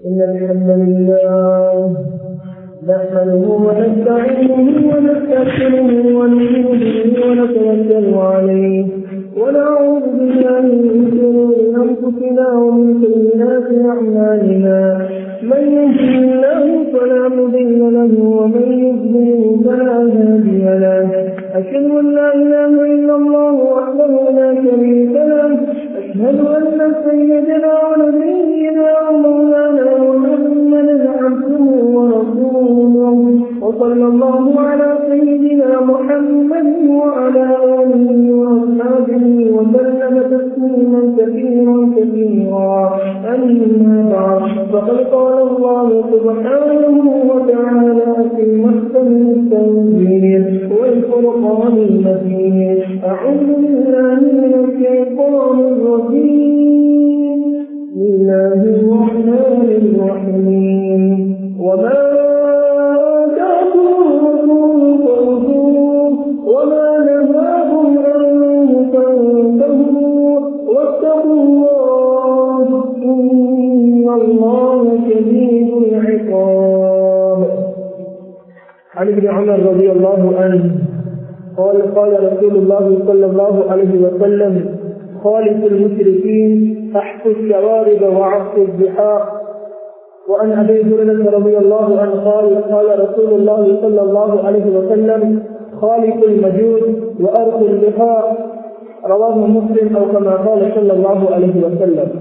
إن الحمد لله نحمده ونستعينه ونستغفره ونؤمن به ونتوكل عليه ونعوذ بالله من شرور أنفسنا ومن سيئات أعمالنا من يهده الله فلا مضل له ومن يضلل فلا هادي له أشهد أن لا إله إلا الله وحده لا شريك له أشهد أن سيدنا ونبينا ومولانا محمدا عبده ورسوله وصلى الله على سيدنا محمد وعلى آله وأصحابه وسلم تسليما كثيرا كثيرا أما بعد فقد قال الله سبحانه وتعالى في محكم التنزيل والفرقان المبين أعوذ بالله من الشيطان الرجيم بسم الله الرحمن الرحيم وما آتاكم الرسول فخذوه وما نهاكم عنه فانتهوا واتقوا الله إن الله شديد العقاب عن ابن عمر رضي الله عنه قال قال رسول الله صلى الله عليه وسلم خالف المشركين احفوا الشوارب وعفوا الضحاء وعن ابي هريره رضي الله عنه قال قال رسول الله صلى الله عليه وسلم خالق المجود وارقوا اللقاء رواه مسلم او كما قال صلى الله عليه وسلم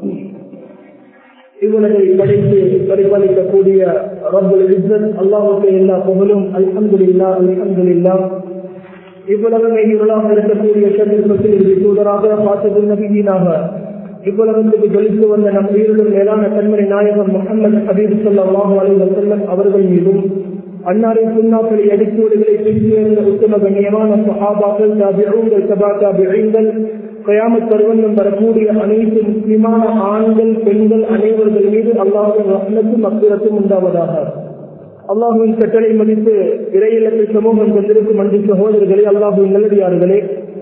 இவனை படைத்து பரிபாலிக்கக்கூடிய ரப்புல் இஸ்ஸத் அல்லாஹுக்கு எல்லா புகழும் அல்ஹம்துலில்லா அல்ஹம்துலில்லா இவ்வளவு மெய்யுள்ளாக இருக்கக்கூடிய சந்தர்ப்பத்தில் இது தூதராக பார்த்தது நபியீனாக இவ்வளவுக்கு ஜொலித்து வந்த நம் உயிரிலும் மேலான கண்மணி நாயகம் முகமது ஹபீப் சொல்லாஹு அலி வசல்லம் அவர்கள் மீதும் அன்னாரின் சுண்ணாக்களை அடிச்சூடுகளை பிரித்து உத்தம கண்ணியமான சஹாபாக்கள் தாபிகள் சபா தாபிகள் கயாமத் பருவங்கள் வரக்கூடிய அனைத்து முஸ்லிமான ஆண்கள் பெண்கள் அனைவர்கள் மீது அல்லாஹின் ரத்னத்தும் அக்கிரத்தும் உண்டாவதாக அல்லாஹுவின் கட்டளை மதித்து இறையிலத்தில் சமூகம் கொண்டிருக்கும் அன்பு சகோதரர்களே அல்லாஹுவின் நல்லடியார்களே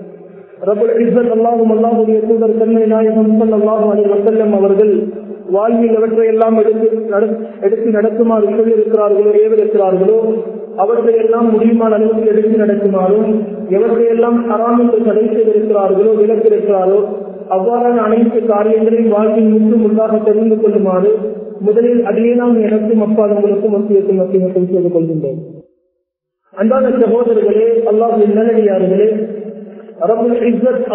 ரபுல் இஸ்ஸத் அல்லாஹும் அல்லாஹுடைய தூதர் தன்மை நாயகம் அல்லாஹு அலி வசல்லம் அவர்கள் வாழ்வில் எவற்றை எல்லாம் எடுத்து எடுத்து நடத்துமாறு சொல்லியிருக்கிறார்களோ ஏவிருக்கிறார்களோ அவற்றை எல்லாம் முடியுமான அளவுக்கு எடுத்து நடக்குமாறும் எவற்றை எல்லாம் அறாம் என்று தடை செய்திருக்கிறார்களோ விலக்கிருக்கிறாரோ அவ்வாறான அனைத்து காரியங்களையும் வாழ்வில் முற்று முள்ளாக தெரிந்து கொள்ளுமாறு முதலில் அதையே நாம் எனக்கும் அப்பால் உங்களுக்கும் மத்தியத்தும் மத்தியத்தும் செய்து கொள்கின்றோம் அன்பான சகோதரர்களே அல்லாஹின் நல்லடியார்களே ரபுல் இஸ்ஸத்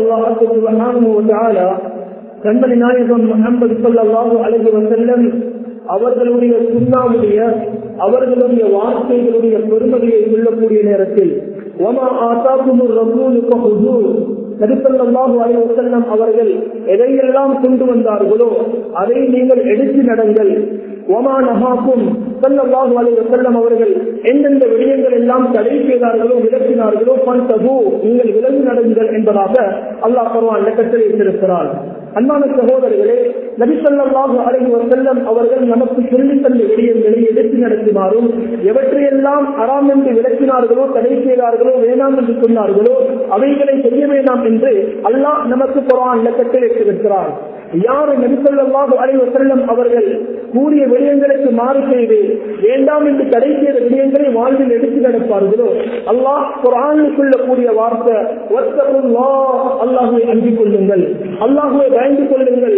அல்லாஹ் கண்மணி நாயகம் முகமது சொல்லாஹு அழகு வசல்லம் அவர்களுடைய சுண்ணாவுடைய அவர்களுடைய வார்த்தைகளுடைய பெருமதியை சொல்லக்கூடிய நேரத்தில் ஒமா ஆசாக்கும் ரசூலுக்கு நபிசல்லாஹு அலைஹி வஸல்லம் அவர்கள் எதையெல்லாம் கொண்டு வந்தார்களோ அதை நீங்கள் எடுத்து நடங்கள் ஒமா நகாக்கும் சல்லாஹு அலைஹி வஸல்லம் அவர்கள் எந்தெந்த விடயங்கள் எல்லாம் தடை செய்தார்களோ விளக்கினார்களோ பந்தகு நீங்கள் விலகி நடங்கள் என்பதாக அல்லாஹ் பருவான் கட்டளையிட்டிருக்கிறார் அன்பான சகோதரர்களே நபிசல்லாஹு அலைஹி வஸல்லம் அவர்கள் நமக்கு சொல்லி தந்த விடயங்களை எடுத்து நடத்தினாரும் எவற்றையெல்லாம் அறாம் என்று விளக்கினார்களோ தடை செய்தார்களோ வேணாம் என்று சொன்னார்களோ அவைகளை செய்ய வேண்டாம் என்று அல்லாஹ் நமக்கு குரான் கட்டளையிட்டிருக்கிறார் யார் நபிசல்லாஹு அலைஹி வஸல்லம் அவர்கள் கூறிய விடயங்களுக்கு மாறு செய்து வேண்டாம் என்று தடை செய்த விடயங்களை வாழ்வில் எடுத்து நடப்பார்களோ அல்லாஹ் குரானில் சொல்லக்கூடிய வார்த்தை அல்லாஹுவை அஞ்சிக் கொள்ளுங்கள் அல்லாஹுவை பயந்து கொள்ளுங்கள்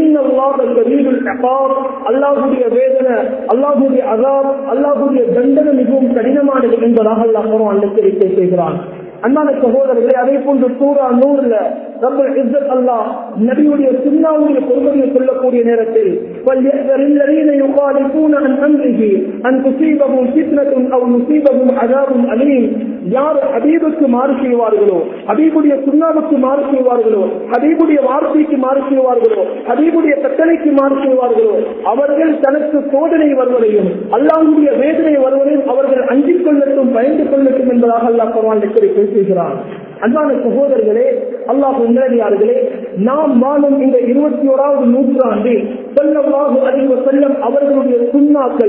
அல்லாஹுடைய வேதனை அல்லாஹுடைய அதாப் அல்லாஹுடைய தண்டனை மிகவும் கடினமானது என்பதாக அல்லாஹ் குரான் எச்சரிக்கை செய்கிறான் அன்பான சகோதரர்களை அதே போன்று சூரா நூறுல ரப்பல் இஸ்ஸத் அல்லாஹ் நபியுடைய சுன்னாவுடைய பொறுமையை சொல்லக்கூடிய நேரத்தில் فَلْيَحْذَرِ الَّذِينَ يُخَالِفُونَ عَنْ أَمْرِهِ أَنْ تُصِيبَهُمْ فِتْنَةٌ أَوْ يُصِيبَهُمْ عَذَابٌ أَلِيمٌ யார் ஹபீபுக்கு மாறு செய்வார்களோ ஹபீபுடைய சுண்ணாவுக்கு மாறு செய்வார்களோ ஹபீபுடைய வார்த்தைக்கு மாறு செய்வார்களோ ஹபீபுடைய கட்டளைக்கு மாறு செய்வார்களோ அவர்கள் தனக்கு சோதனை வருவதையும் அல்லாஹுடைய வேதனை வருவதையும் அவர்கள் அஞ்சிக் கொள்ளட்டும் பயந்து கொள்ளட்டும் என்பதாக அல்லாஹ் பரவான் எச்சரிக்கை செய்கிறார் அன்பான சகோதரர்களே அல்லாஹ் உங்களடியார்களே நாம் வாழும் இந்த இருபத்தி ஓராவது நூற்றாண்டில் சொல்லவாக அறிவு செல்லம் அவர்களுடைய சுண்ணாக்கள்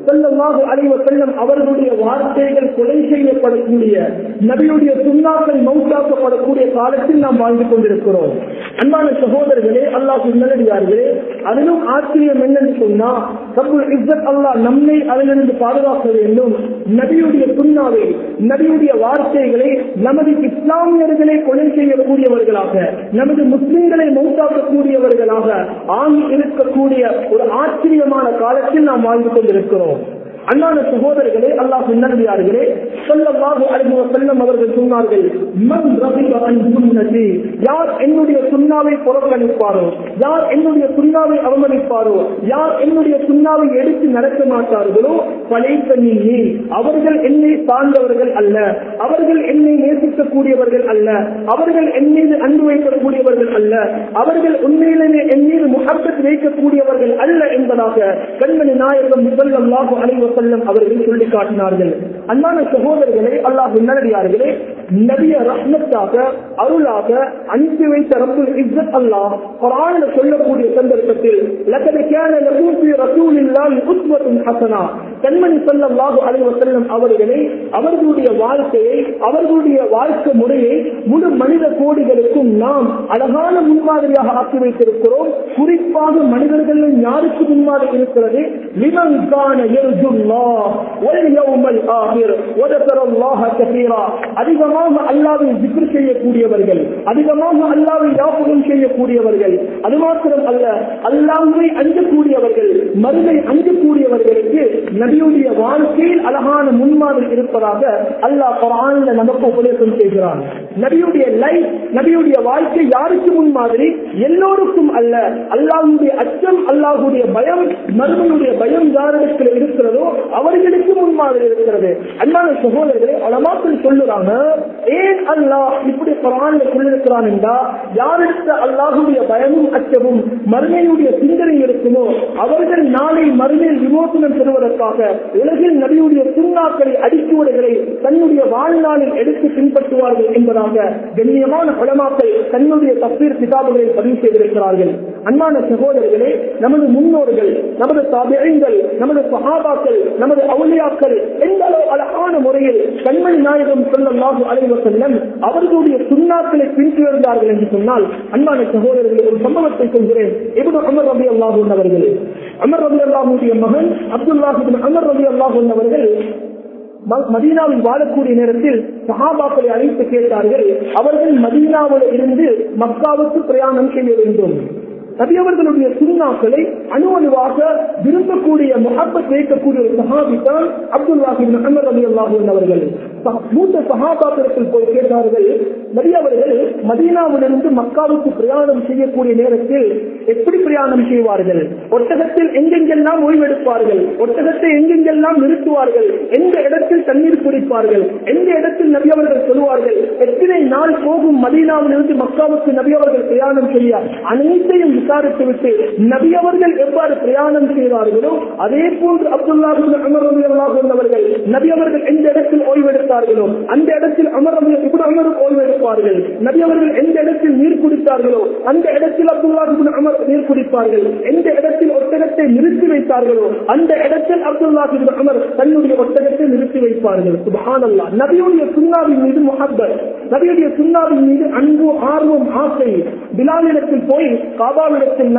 செல்லமாக அலைவ செல்லம் அவர்களுடைய வார்த்தைகள் கொலை செய்யப்படக்கூடிய நபியுடைய சுண்ணாக்கள் மவுத்தாக்கப்படக்கூடிய காலத்தில் நாம் வாழ்ந்து கொண்டிருக்கிறோம் அன்பான சகோதரர்களே அல்லாஹ் நல்லடியார்களே அதிலும் ஆச்சரியம் என்னன்னு சொன்னா ரப்புல் இஸ்ஸத் அல்லாஹ் நம்மை அதிலிருந்து பாதுகாக்க வேண்டும் நபியுடைய சுண்ணாவை நபியுடைய வார்த்தைகளை நமது இஸ்லாமியர்களை கொலை செய்யக்கூடியவர்களாக நமது முஸ்லிம்களை மௌத்தாக்கக்கூடியவர்களாக ஆங்கி இருக்கக்கூடிய ஒரு ஆச்சரியமான காலத்தில் நாம் வாழ்ந்து கொண்டிருக்கிறோம் அண்ணான சகோதரர்களே அல்லாஹ் நல்லடியார்களே சொல்லல்லாஹு அலைஹி வஸல்லம் அவர்கள் சொன்னார்கள் மன் ரபிக அன் சுன்னதி யார் என்னுடைய சுண்ணாவை புறக்கணிப்பாரோ யார் என்னுடைய சுண்ணாவை அவமதிப்பாரோ யார் என்னுடைய சுண்ணாவை எடுத்து நடக்க மாட்டார்களோ பழைத்த நீ அவர்கள் என்னை சார்ந்தவர்கள் அல்ல அவர்கள் என்னை நேசிக்கக்கூடியவர்கள் அல்ல அவர்கள் என் மீது அன்பு வைக்கக்கூடியவர்கள் அல்ல அவர்கள் உண்மையிலேயே என் மீது முகப்பத் வைக்கக்கூடியவர்கள் அல்ல என்பதாக கண்மணி நாயகம் முதல்லாஹு அலைவ செல்லம் அவர்கள் சொல்லி காட்டினார்கள் அன்பான சகோதரர்களே அல்லாஹ் நல்லடியார்களே நபிய ரஹ்மத்தாக அருளாக அனுப்பி வைத்த ரப்புல் இஸ்ஸத் அல்லாஹ் குர்ஆனில் சொல்லக்கூடிய சந்தர்ப்பத்தில் லக்கத கான லகும் ஃபீ ரசூலில்லாஹி உஸ்வத்துன் ஹஸனா கண்மணி ஸல்லல்லாஹு அலைஹி வஸல்லம் அவர்களை அவர்களுடைய வாழ்க்கையை அவர்களுடைய வாழ்க்கை முறையை முழு மனித கோடிகளுக்கும் நாம் அழகான முன்மாதிரியாக ஆக்கி வைத்திருக்கிறோம் குறிப்பாக மனிதர்களில் யாருக்கு முன்மாதிரி இருக்கிறது லிமன் கான யர்ஜுல்லாஹ் வல் யௌமல் ஆகிர் வதக்கர அல்லாஹ் கஸீரா அதிகமாக அல்லாஹ்வை zikr செய்யக்கூடியவர்கள் அதிகமாக அல்லாஹ்வை ஞாபகம் செய்யக்கூடியவர்கள் அது மாத்திரம் அல்ல அல்லாஹ்வை அஞ்சக்கூடியவர்கள் மறுமை அஞ்சக்கூடியவர்களுக்கு நபியுடைய வாழ்க்கையில் அழகான முன்மாதிரி இருப்பதாக அல்லாஹ் குர்ஆன்ல நமக்கு உபதேசம் செய்கிறான் நபியுடைய லைஃப் நபியுடைய வாழ்க்கை யாருக்கு முன்மாதிரி எல்லோருக்கும் அல்ல அல்லாஹ்வுடைய அச்சம் அல்லாஹ்வுடைய பயம் மறுமையுடைய பயம் யாரிடத்தில் இருக்கிறதோ அவர்களுக்கு முன்மாதிரி இருக்கிறது அன்பான சகோதரர்களே அலமாக்கள் சொல்லுறாங்க ஏன் அல்லாஹ் இப்படி குரான்ல சொல்லிருக்கிறான் என்றா யாருக்கு அல்லாஹுடைய பயமும் அச்சமும் மறுமையுடைய சிந்தனை இருக்குமோ அவர்கள் நாளை மறுமையில் விமோசனம் பெறுவதற்காக உலகில் நபியுடைய சுண்ணாக்களை அடிச்சுவடுகளை தன்னுடைய வாழ்நாளில் எடுத்து பின்பற்றுவார்கள் என்பதாக கண்ணியமான பலமாக்கள் தன்னுடைய தப்பீர் கிதாபுகளை பதிவு செய்திருக்கிறார்கள் அன்பான சகோதரர்களே நமது முன்னோர்கள் நமது தாபியங்கள் நமது சகாபாக்கள் நமது அவுளியாக்கள் எந்த அளவு அழகான முறையில் கண்மணி நாயகம் சொல்லல்லாஹு அலைவ செல்லம் அவர்களுடைய சுண்ணாக்களை பின்தொடர்ந்தார்கள் என்று சொன்னால் அன்பான சகோதரர்களே ஒரு சம்பவத்தை சொல்கிறேன் எப்படி அமர் ரபி அல்லாஹூ அவர்கள் அமர் ரபி அல்லாஹுடைய மகன் அப்துல்லாஹு அமர் ரபி அல்லாஹூ அவர்கள் மதீனாவில் வாழக்கூடிய நேரத்தில் சஹாபாக்களை அழைத்து கேட்டார்கள் அவர்கள் மதீனாவில் இருந்து மக்காவுக்கு பிரயாணம் செய்ய வேண்டும் நபி அவர்களுடைய சுண்ணாக்களை அணு அணுவாக விரும்பக்கூடிய முகப்பத் வைக்கக்கூடிய ஒரு சஹாபி தான் அப்துல்லாஹின் அமர் அலி அல்லாஹூன் அவர்கள் மூத்த சஹாபாத்திரத்தில் போய் கேட்டார்கள் நபி அவர்கள் மதீனாவிலிருந்து மக்காவுக்கு பிரயாணம் செய்யக்கூடிய நேரத்தில் எப்படி பிரயாணம் செய்வார்கள் ஒட்டகத்தில் எங்கெங்கெல்லாம் ஓய்வெடுப்பார்கள் ஒட்டகத்தை எங்கெங்கெல்லாம் நிறுத்துவார்கள் எந்த இடத்தில் தண்ணீர் குடிப்பார்கள் எந்த இடத்தில் நபி அவர்கள் சொல்வார்கள் எத்தனை நாள் போகும் மதீனாவிலிருந்து மக்காவுக்கு நபி அவர்கள் பிரயாணம் செய்ய அனைத்தையும் விசாரித்து விட்டு நபி அவர்கள் எவ்வாறு பிரயாணம் செய்தார்களோ அதே போன்று அப்துல்லாஹு அமர் அவர்கள் நபி அவர்கள் எந்த இடத்தில் ஓய்வெடுத்தார்களோ அந்த இடத்தில் அமர் இப்படி அமரும் ஓய்வெடுப்பார்கள் நபி அவர்கள் எந்த இடத்தில் நீர் குடித்தார்களோ அந்த இடத்தில் அப்துல்லாஹு அமர் நீர் குடிப்பார்கள் எந்த இடத்தில் ஒட்டகத்தை நிறுத்தி வைத்தார்களோ அந்த இடத்தில் அப்துல்லாஹு அமர் தன்னுடைய ஒட்டகத்தை நிறுத்தி வைப்பார்கள் சுபஹானல்லா நபியுடைய சுண்ணாவின் மீது முகப்பர் நபியுடைய சுண்ணாவின் மீது அன்பு ஆர்வம் ஆசை பிலாலிடத்தில் போய் காபாவிடத்தில்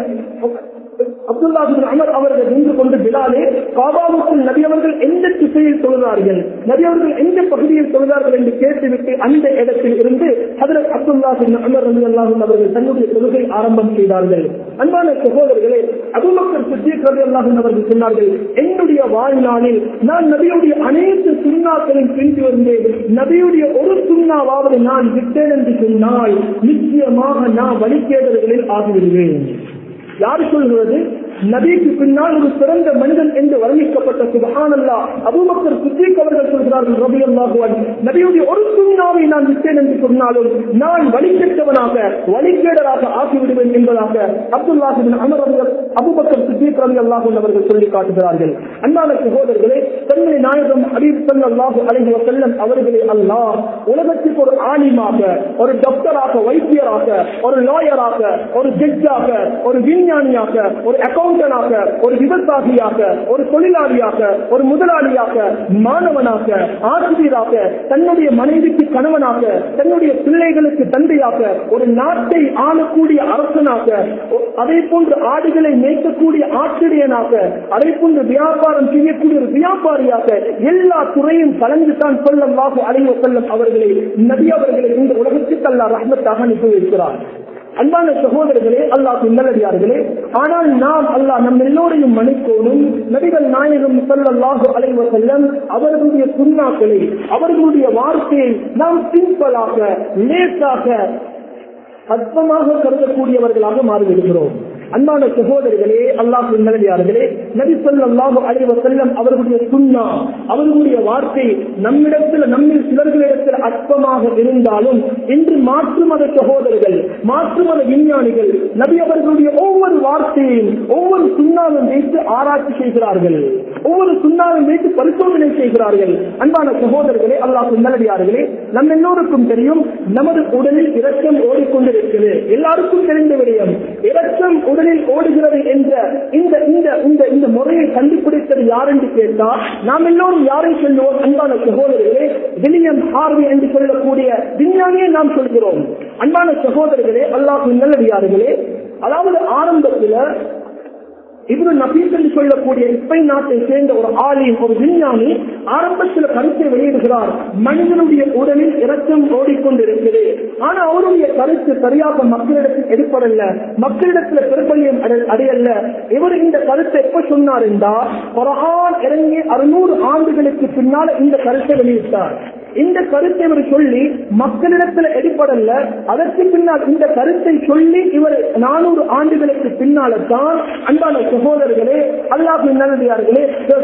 அப்துல்லாஹின் அமர் அவர்கள் நின்று கொண்டு பிலாலே காபாவுக்குள் நபி அவர்கள் எந்த திசையில் தொழுதார்கள் நபி அவர்கள் எந்த பகுதியில் தொழுதார்கள் என்று கேட்டுவிட்டு அந்த இடத்தில் இருந்து ஹதரத் அப்துல்லாஹின் அமர் ரவி அல்லாஹும் அவர்கள் தன்னுடைய தொழுகை ஆரம்பம் செய்தார்கள் அன்பான சகோதரர்களே அபுமக்கர் சித்திக் ரவி அல்லாஹும் அவர்கள் சொன்னார்கள் என்னுடைய வாழ்நாளில் நான் நபியுடைய அனைத்து சுண்ணாக்களின் பின்பு வந்தேன் நபியுடைய ஒரு சுண்ணாவாவது நான் விட்டேன் என்று சொன்னால் நிச்சயமாக நான் வழிகேடர்களில் ஆகிவிடுவேன் யார் சொல்கிறது நபிக்கு பின்னால் ஒரு சிறந்த மனிதன் என்று வர்ணிக்கப்பட்ட சுபஹானல்லா அபூபக்கர் சித்திக் அவர்கள் சொல்கிறார்கள் ரபி அல்லாஹுவன் நபியுடைய ஒரு சுண்ணாவை நான் விட்டேன் என்று சொன்னாலும் நான் வழிகெட்டவனாக வழிகேடராக ஆகிவிடுவேன் என்பதாக அப்துல்லாஹிபின் அமர் அபுபக்கர் சித்திக் ரபி அல்லாஹூன் அவர்கள் சொல்லி காட்டுகிறார்கள் அன்பான சகோதரர்களே தன்னை நாயகம் அபீப் சல்லாஹு அலைஹி வஸல்லம் அவர்களை அல்லாஹ் உலகத்துக்கு ஒரு ஆலிமாக ஒரு டாக்டராக வைத்தியராக ஒரு லாயராக ஒரு ஜட்ஜாக ஒரு விஞ்ஞானியாக ஒரு அக்கௌண்ட் அக்கௌண்டனாக ஒரு விவசாயியாக ஒரு தொழிலாளியாக ஒரு முதலாளியாக மாணவனாக ஆசிரியராக தன்னுடைய மனைவிக்கு கணவனாக தன்னுடைய பிள்ளைகளுக்கு தந்தையாக ஒரு நாட்டை ஆளக்கூடிய அரசனாக அதே போன்று ஆடுகளை மேய்க்கக்கூடிய ஆசிரியனாக அதே போன்று வியாபாரம் செய்யக்கூடிய ஒரு வியாபாரியாக எல்லா துறையும் கலந்து தான் சொல்லல்லாஹு அலைவ செல்லும் அவர்களை நபி அவர்களை இந்த உலகத்துக்கு அல்லா ரஹ்மத்தாக அனுப்பி வைக்கிறார் அன்பான சகோதரர்களே அல்லாஹ் நல்லடியார்களே ஆனால் நாம் அல்லாஹ் நம் எல்லோரையும் மன்னிக்கோடும் நபிகள் நாயகம் சொல்லல்லாஹு அலைவ செல்லம் அவர்களுடைய சுண்ணாக்களை அவர்களுடைய வார்த்தையை நாம் சிம்பிளாக லேசாக அற்பமாக கருதக்கூடியவர்களாக மாறிவிடுகிறோம் அன்பான சகோதரர்களே அல்லாஹ் நல்லடியார்களே நபி சொல்லாஹு அலைவ செல்லம் அவர்களுடைய சுண்ணா அவர்களுடைய வார்த்தை நம்மிடத்தில் நம்மில் சிலர்களிடத்தில் அற்பமாக இருந்தாலும் இன்று மாற்று மத சகோதரர்கள் மாற்று மத விஞ்ஞானிகள் நபி அவர்களுடைய ஒவ்வொரு வார்த்தையையும் ஒவ்வொரு சுண்ணாவும் வைத்து ஆராய்ச்சி செய்கிறார்கள் ஒவ்வொரு சுண்ணாவும் வைத்து பரிசோதனை செய்கிறார்கள் அன்பான சகோதரர்களே அல்லாஹ் நல்லடியார்களே நம்ம எல்லோருக்கும் தெரியும் நமது உடலில் இரக்கம் ஓடிக்கொண்டிருக்கிறது எல்லாருக்கும் தெரிந்த விடயம் இரக்கம் உடலில் ஓடுகிறது என்ற இந்த இந்த இந்த இந்த முறையை கண்டுபிடித்தது யார் என்று கேட்டால் நாம் எல்லோரும் யாரை சொல்லுவோம் அன்பான சகோதரர்களே வில்லியம் ஹார்வி என்று சொல்லக்கூடிய விஞ்ஞானியை நாம் சொல்கிறோம் அன்பான சகோதரர்களே அல்லாஹ் நல்லடியார்களே அதாவது ஆரம்பத்தில் இவரு நபீஸ் என்று சொல்லக்கூடிய ஸ்பெயின் நாட்டை சேர்ந்த ஒரு ஆலிம் ஒரு விஞ்ஞானி ஆரம்பத்தில் கருத்தை வெளியிடுகிறார் மனிதனுடைய உடலில் இரத்தம் ஓடிக்கொண்டிருக்கிறது ஆனா அவருடைய கருத்து சரியாக மக்களிடத்தில் எடுப்படல்ல மக்களிடத்தில் பெருப்பள்ளியம் அடையல்ல இவர் இந்த கருத்தை எப்ப சொன்னார் என்றால் குரான் இறங்கி அறுநூறு ஆண்டுகளுக்கு பின்னால் இந்த கருத்தை வெளியிட்டார் இந்த கருத்தை இவர் சொல்லி மக்களிடத்தில் எடுப்படல்ல அதற்கு பின்னால் இந்த கருத்தை சொல்லி இவர் நானூறு ஆண்டுகளுக்கு பின்னால தான் அன்பான சகோதரர்களே அல்லாஹ் நல்லதார்களே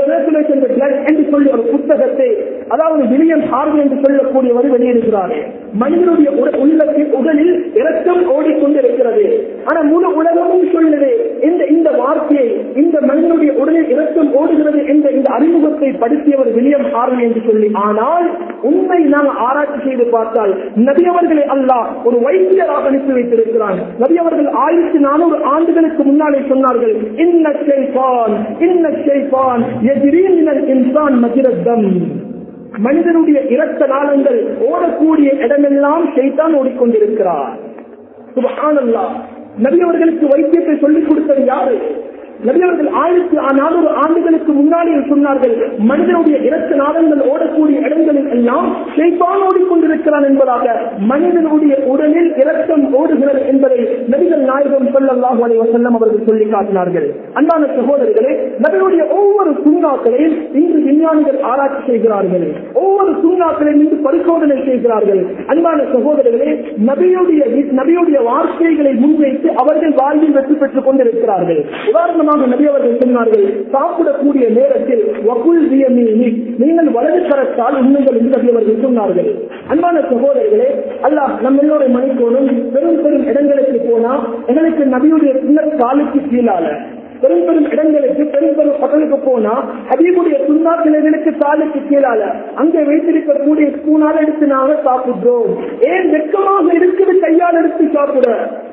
என்று சொல்லி ஒரு புத்தகத்தை அதாவது வில்லியம் ஹார்வி என்று சொல்லக்கூடியவர் வெளியிடுகிறார் மனிதனுடைய உள்ளத்தில் உடலில் இரத்தம் ஓடிக்கொண்டிருக்கிறது ஆனா முழு உலகமும் சொல்லுது இந்த இந்த வார்த்தையை இந்த மனிதனுடைய உடலில் இரத்தம் ஓடுகிறது என்ற இந்த அறிமுகத்தை படுத்தியவர் வில்லியம் ஹார்வி என்று சொல்லி ஆனால் உண்மை நாம் ஆராய்ச்சி செய்து பார்த்தால் நபி அவர்களை அல்லாஹ் ஒரு வைத்தியராக அனுப்பி வைத்திருக்கிறான் நபி அவர்கள் ஆயிரத்தி நானூறு ஆண்டுகளுக்கு முன்னாலே சொன்னார்கள் இன்ன ஷைஃபான் இன்ன ஷைஃபான் எதிரீன் இன்சான் மஜிரத்தம் மனிதனுடைய இரத்த நாளங்கள் ஓடக்கூடிய இடமெல்லாம் ஷைத்தான் ஓடிக்கொண்டிருக்கிறார் சுபஹானல்லாஹ் நபி அவர்களுக்கு வைத்தியத்தை சொல்லிக் கொடுத்தது யாரு நபியவர்கள் ஆயிரத்தி நானூறு ஆண்டுகளுக்கு முன்னாடியே சொன்னார்கள் மனிதனுடைய இரத்த நாதங்கள் ஓடக்கூடிய இடங்களில் எல்லாம் ஷெய்பான் ஓடிக்கொண்டிருக்கிறான் என்பதாக மனிதனுடைய உடலில் இரத்தம் ஓடுகிறது என்பதை நபிகள் நாயகம் சொல்லல்லாஹு அலைஹி வஸல்லம் அவர்கள் சொல்லி காட்டினார்கள் அன்பான சகோதரர்களே நபியுடைய ஒவ்வொரு சுண்ணாக்களையும் இன்று விஞ்ஞானிகள் ஆராய்ச்சி செய்கிறார்கள் ஒவ்வொரு சுண்ணாக்களையும் இன்று பரிசோதனை செய்கிறார்கள் அன்பான சகோதரர்களே நபியுடைய நபியுடைய வார்த்தைகளை முன்வைத்து அவர்கள் வாழ்வில் வெற்றி பெற்றுக் கொண்டிருக்கிறார்கள் உதாரணமாக நபி அவர்கள் சொன்னார்கள் சாப்பிடக்கூடிய நேரத்தில் வகுல் வியமீனி நீங்கள் வலது கரத்தால் உண்மைகள் என்று நபி அவர்கள் சொன்னார்கள் அன்பான சகோதரர்களே அல்லாஹ் நம்ம எல்லோரை மணிக்கோணும் பெரும் பெரும் இடங்களுக்கு போனா எங்களுக்கு நபியுடைய பின்னர் காலுக்கு கீழால பெரும் பெரும் இடங்களுக்கு பெரும் பெரும் பகலுக்கு போனா ஹபீபுடைய சுண்ணா கிளைகளுக்கு காலுக்கு கீழால அங்கே வைத்திருக்கக்கூடிய ஸ்பூனால எடுத்து நாங்க சாப்பிடுறோம் ஏன் வெக்கமாக இருக்குது கையால் எடுத்து சாப்பிட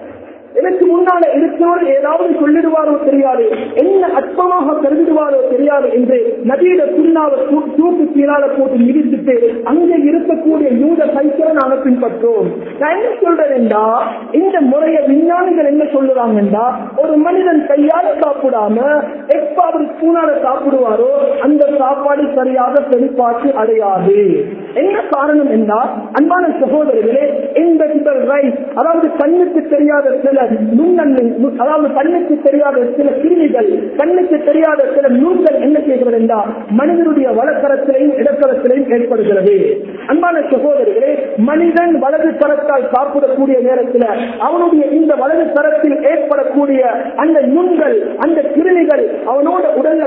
எனக்கு முன்னால இருக்கிறவர் ஏதாவது சொல்லிடுவாரோ தெரியாது என்ன அற்பமாக கருதிடுவாரோ தெரியாது என்று நதியிட சுண்ணாவை தூக்கு கீழால போட்டு மிதித்துட்டு அங்கே இருக்கக்கூடிய யூத சைக்கிளை நாங்க பின்பற்றோம் நான் என்ன சொல்றேன்டா இந்த முறைய விஞ்ஞானிகள் என்ன சொல்லுறாங்கடா ஒரு மனிதன் கையால சாப்பிடாம எப்ப அவர் ஸ்பூனால சாப்பிடுவாரோ அந்த சாப்பாடு சரியாக பெருப்பாற்று அடையாது என்ன காரணம் என்றால் அன்பான சகோதரர்களே இந்த ரைஸ் அதாவது கண்ணுக்கு தெரியாத சில நுண்ணன்மை அதாவது கண்ணுக்கு தெரியாத சில கிருமிகள் கண்ணுக்கு தெரியாத சில நூல்கள் என்ன செய்கிறது என்றால் மனிதனுடைய வலக்கரத்திலையும் இடக்கரத்திலையும் ஏற்படுகிறது அன்பான சகோதரர்களே மனிதன் வலது கரத்தால் சாப்பிடக்கூடிய நேரத்தில் அவனுடைய இந்த வலது கரத்தில் ஏற்படக்கூடிய அந்த நுண்கள் அந்த கிருமிகள் அவனோட உடல்ல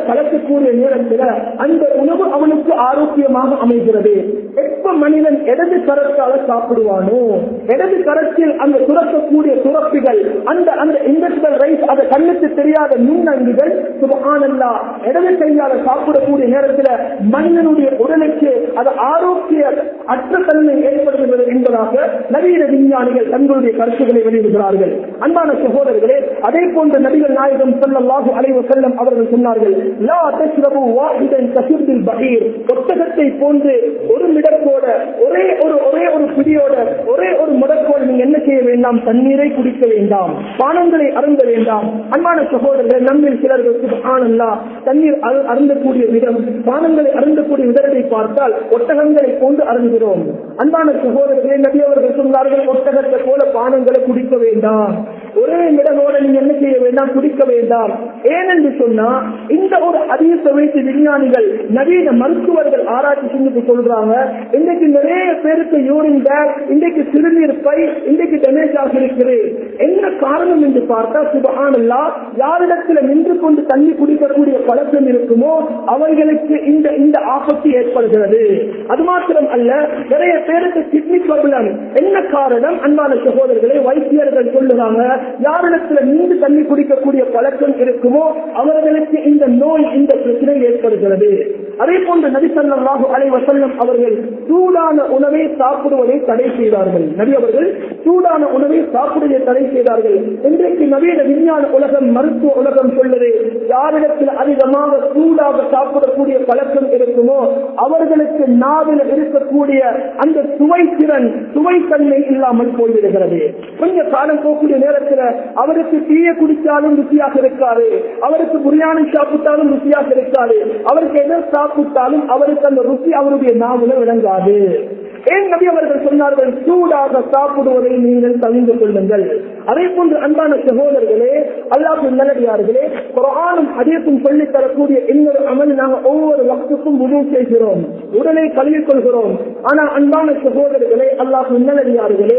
கலக்கக்கூடிய நேரத்தில் அந்த உணவு அவனுக்கு ஆரோக்கியமாக அமைகிறது எப்ப மனிதன் இடது கரத்தால சாப்பிடுவானோ இடது கரத்தில் அந்த சுரக்கக்கூடிய சுரப்பிகள் அந்த அந்த இண்டஸ்ட்ரியல் ரைஸ் அதை கண்ணுக்கு தெரியாத நுண்ணங்குகள் சுபகானல்லா இடது கையால சாப்பிடக்கூடிய நேரத்தில் மனிதனுடைய உடலுக்கு அது ஆரோக்கிய அற்ற தன்மை ஏற்படுகிறது என்பதாக நவீன விஞ்ஞானிகள் தங்களுடைய கருத்துக்களை வெளியிடுகிறார்கள் அன்பான சகோதரர்களே அதே போன்ற நபிகள் நாயகம் ஸல்லல்லாஹு அலைஹி வஸல்லம் அவர்கள் சொன்னார்கள் லா தஷ்ரபு வாஹிதன் கசிபில் பஹீர் ஒட்டகத்தை போன்று ஒரு மிடக்கோட ஒரே ஒரு ஒரே ஒரு பிடியோட ஒரே ஒரு முடக்கோட நீங்க என்ன செய்ய வேண்டாம் தண்ணீரை குடிக்க வேண்டாம் பானங்களை அருந்த வேண்டாம் அன்பான சகோதரர்கள் நம்மில் சிலர்கள் சுபஹானல்லாஹ் தண்ணீர் அரு- அருந்தக்கூடிய விதம் பானங்களை அருந்தக்கூடிய விதத்தை பார்த்தால் ஒட்டகங்களை போன்று அருந்துகிறோம் அன்பான சகோதரர்களே நபி அவர்கள் சொன்னார்கள் ஒட்டகத்தை போல பானங்களை குடிக்க வேண்டாம் ஒரே மிடகோட நீங்க என்ன செய்ய வேண்டாம் குடிக்க வேண்டாம் ஏனென்று சொன்னா இந்த ஒரு அதிகத்தை வைத்து விஞ்ஞானிகள் நவீன மருத்துவர்கள் ஆராய்ச்சி செஞ்சுட்டு சொல்றாங்க இன்றைக்கு நிறைய பேருக்கு யூரின் பேக் இன்றைக்கு சிறுநீர் பை இன்றைக்கு டேமேஜ் ஆகி இருக்குது என்ன காரணம் என்று பார்த்தா சுபஹானல்லா யாரிடத்துல நின்று கொண்டு தண்ணி குடிக்கக்கூடிய பழக்கம் இருக்குமோ அவர்களுக்கு இந்த இந்த ஆபத்து ஏற்படுகிறது அது மாத்திரம் அல்ல நிறைய பேருக்கு கிட்னி ப்ராப்ளம் என்ன காரணம் அன்பான சகோதரர்களை வைத்தியர்கள் சொல்லுறாங்க யாரிடத்துல நின்று தண்ணி குடிக்கக்கூடிய பழக்கம் இருக்குமோ அவர்களுக்கு இந்த நோய் இந்த பிரச்சனை ஏற்படுகிறது அதே போன்று நபி ஸல்லல்லாஹு அலைஹி வஸல்லம் அவர்கள் சூடான உணவை சாப்பிடுவதை தடை செய்தார்கள் நபி அவர்கள் சூடான உணவை சாப்பிடுவதை தடை செய்தார்கள் இன்றைக்கு நவீன விஞ்ஞான உலகம் மருத்துவ உலகம் சொல்லுது யாரிடத்தில் அதிகமாக சூடாக சாப்பிடக்கூடிய பழக்கம் இருக்குமோ அவர்களுக்கு நாவில் இருக்கக்கூடிய அந்த சுவைத்திறன் சுவைத்தன்மை இல்லாமல் போய்விடுகிறது கொஞ்ச காலம் போகக்கூடிய நேரத்தில் அவருக்கு டீயை குடித்தாலும் ருசியாக இருக்காது அவருக்கு பிரியாணி சாப்பிட்டாலும் ருசியாக இருக்காது அவருக்கு எதை சாப்பிட்டாலும் அவருக்கு அந்த ருசி அவருடைய நாவில விளங்காது ஏன் நபி அவர்கள் சொன்னார்கள் சூடாக சாப்பிடுவதை நீங்கள் தவிர்த்து கொள்ளுங்கள் அதே போன்று அன்பான சகோதரர்களே அல்லாஹ் நல்லடியார்களே குரானும் அதேக்கும் சொல்லித் தரக்கூடிய இன்னொரு அமல் நாங்கள் ஒவ்வொரு வக்துக்கும் உதவு செய்கிறோம் உடலை கழுவிக் கொள்கிறோம் ஆனா அன்பான சகோதரர்களே அல்லாஹ் நல்லடியார்களே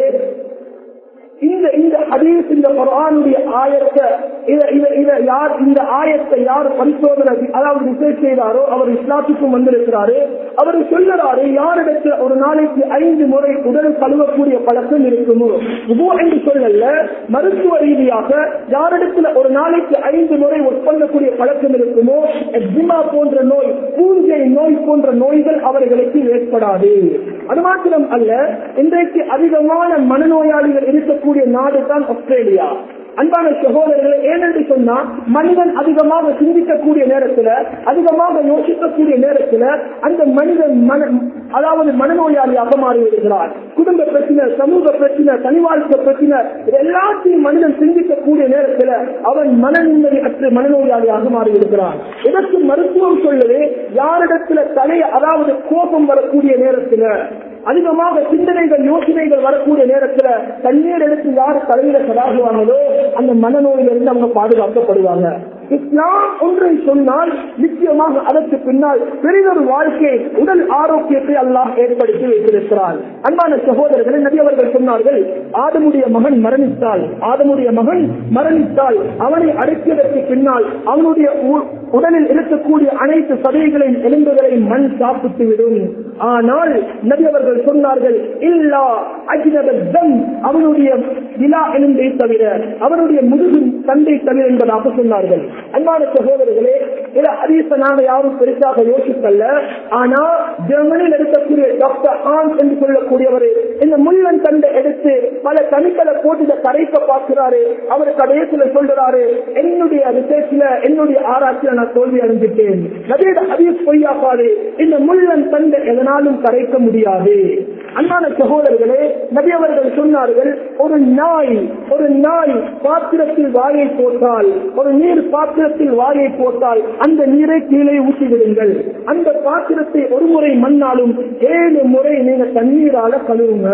இந்த இந்த ஹதீஸ் இந்த குர்ஆனுடைய ஆயத்தை இத இத இத யார் இந்த ஆயத்தை யார் பரிசோதனை அதாவது ரிசர்ச் செய்தாரோ அவர் இஸ்லாத்துக்கும் வந்திருக்கிறாரு அவர் சொல்லுறாரு யாரிடத்தில் ஒரு நாளைக்கு ஐந்து முறை உடல் கழுவக்கூடிய பழக்கம் இருக்குமோ உபு என்று சொல்லல மருத்துவ ரீதியாக யாரிடத்தில் ஒரு நாளைக்கு ஐந்து முறை உட்கொள்ளக்கூடிய பழக்கம் இருக்குமோ எக்ஸிமா போன்ற நோய் பூஞ்சை நோய் போன்ற நோய்கள் அவர்களுக்கு ஏற்படாது அது மாத்திரம் அல்ல இன்றைக்கு அதிகமான மனநோயாளிகள் இருக்கக்கூடிய நாடு தான் ஆஸ்திரேலியா அன்பான சகோதரர்களை ஏனென்று சொன்னா மனிதன் அதிகமாக சிந்திக்கக்கூடிய நேரத்துல அதிகமாக யோசிக்கக்கூடிய நேரத்துல அந்த மனிதன் மன அதாவது மனநோயாளியாக மாறிவிடுகிறார் குடும்ப பிரச்சனை சமூக பிரச்சனை தனி வாழ்க்கை பிரச்சனை இது எல்லாத்தையும் மனிதன் சிந்திக்கக்கூடிய நேரத்துல அவன் மன நிம்மதி அற்று மனநோயாளியாக மாறிவிடுகிறான் இதற்கு மருத்துவம் சொல்லுது யாரிடத்துல தலை அதாவது கோபம் வரக்கூடிய நேரத்துல அதிகமாக சிந்தனைகள் யோசனைகள் வரக்கூடிய நேரத்துல தண்ணீர் எடுத்து யார் தலையில சதாகுவாங்களோ அந்த மனநோயிலிருந்து அவங்க பாதுகாக்கப்படுவாங்க இஸ்லாம் ஒன்றை சொன்னால் நிச்சயமாக அதற்கு பின்னால் பெரிதொரு வாழ்க்கை உடல் ஆரோக்கியத்தை அல்லாஹ் ஏற்படுத்தி வைத்திருக்கிறார் அன்பான சகோதரர்களை நபி அவர்கள் சொன்னார்கள் ஆதமுடைய மகன் மரணித்தால் ஆதமுடைய மகன் மரணித்தால் அவனை அடக்கியதற்கு பின்னால் அவனுடைய உ- உடலில் இருக்கக்கூடிய அனைத்து சதைகளையும் எலும்புகளையும் மண் சாப்பிட்டு விடும் ஆனால் நபி அவர்கள் சொன்னார்கள் இல்லா அஜ்னபத்தம் அவனுடைய விழா எலும்பை தவிர அவனுடைய முதுகு தந்தை தவிர என்பதாக சொன்னார்கள் அன்பான சகோதரர்களே இதை ஹதீஸ நாங்க யாரும் பெருசாக யோசிக்கல ஆனா ஜெர்மனியில் இருக்கக்கூடிய டாக்டர் ஆன் என்று சொல்லக்கூடியவர் இந்த முள்ளன் தண்டை எடுத்து பல தனிக்களை போட்டு இதை கரைக்க பார்க்கிறாரு அவர் கடைசியில சொல்றாரு என்னுடைய ரிசர்ச்ல என்னுடைய ஆராய்ச்சியில நான் தோல்வி அடைஞ்சிட்டேன் நவீன ஹதீஸ் பொய்யாப்பாரு இந்த முள்ளன் தண்டை எதனாலும் கரைக்க முடியாது அன்பான சகோதரர்களே நபி அவர்கள் சொன்னார்கள் ஒரு நாய் ஒரு நாய் பாத்திரத்தில் வாயை போட்டால் ஒரு நீர் பாத்திரத்தில் வாயை போட்டால் அந்த நீரை கீழே ஊற்றி விடுங்கள் அந்த பாத்திரத்தை ஒரு முறை மண்ணாலும் ஏழு முறை நீங்க தண்ணீரால கழுவுங்க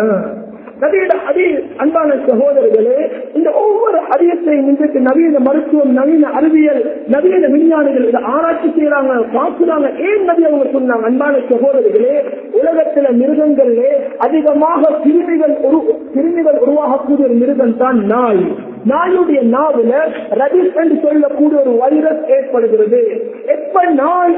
நவீன அடி அன்பான சகோதரர்களே இந்த ஒவ்வொரு அதிகத்தையும் இன்றைக்கு நவீன மருத்துவம் நவீன அறிவியல் நவீன விஞ்ஞானிகள் இதை ஆராய்ச்சி செய்யறாங்க பார்க்கிறாங்க ஏன் நபி அவங்க சொன்னாங்க அன்பான சகோதரர்களே உலகத்துல மிருகங்களிலே அதிகமாக கிருமிகள் உரு கிருமிகள் உருவாகக்கூடிய ஒரு மிருகம் தான் நாய் நாயுடைய நாவில ரபிஸ் என்று சொல்லக்கூடிய ஒரு வைரஸ் ஏற்படுகிறது எப்ப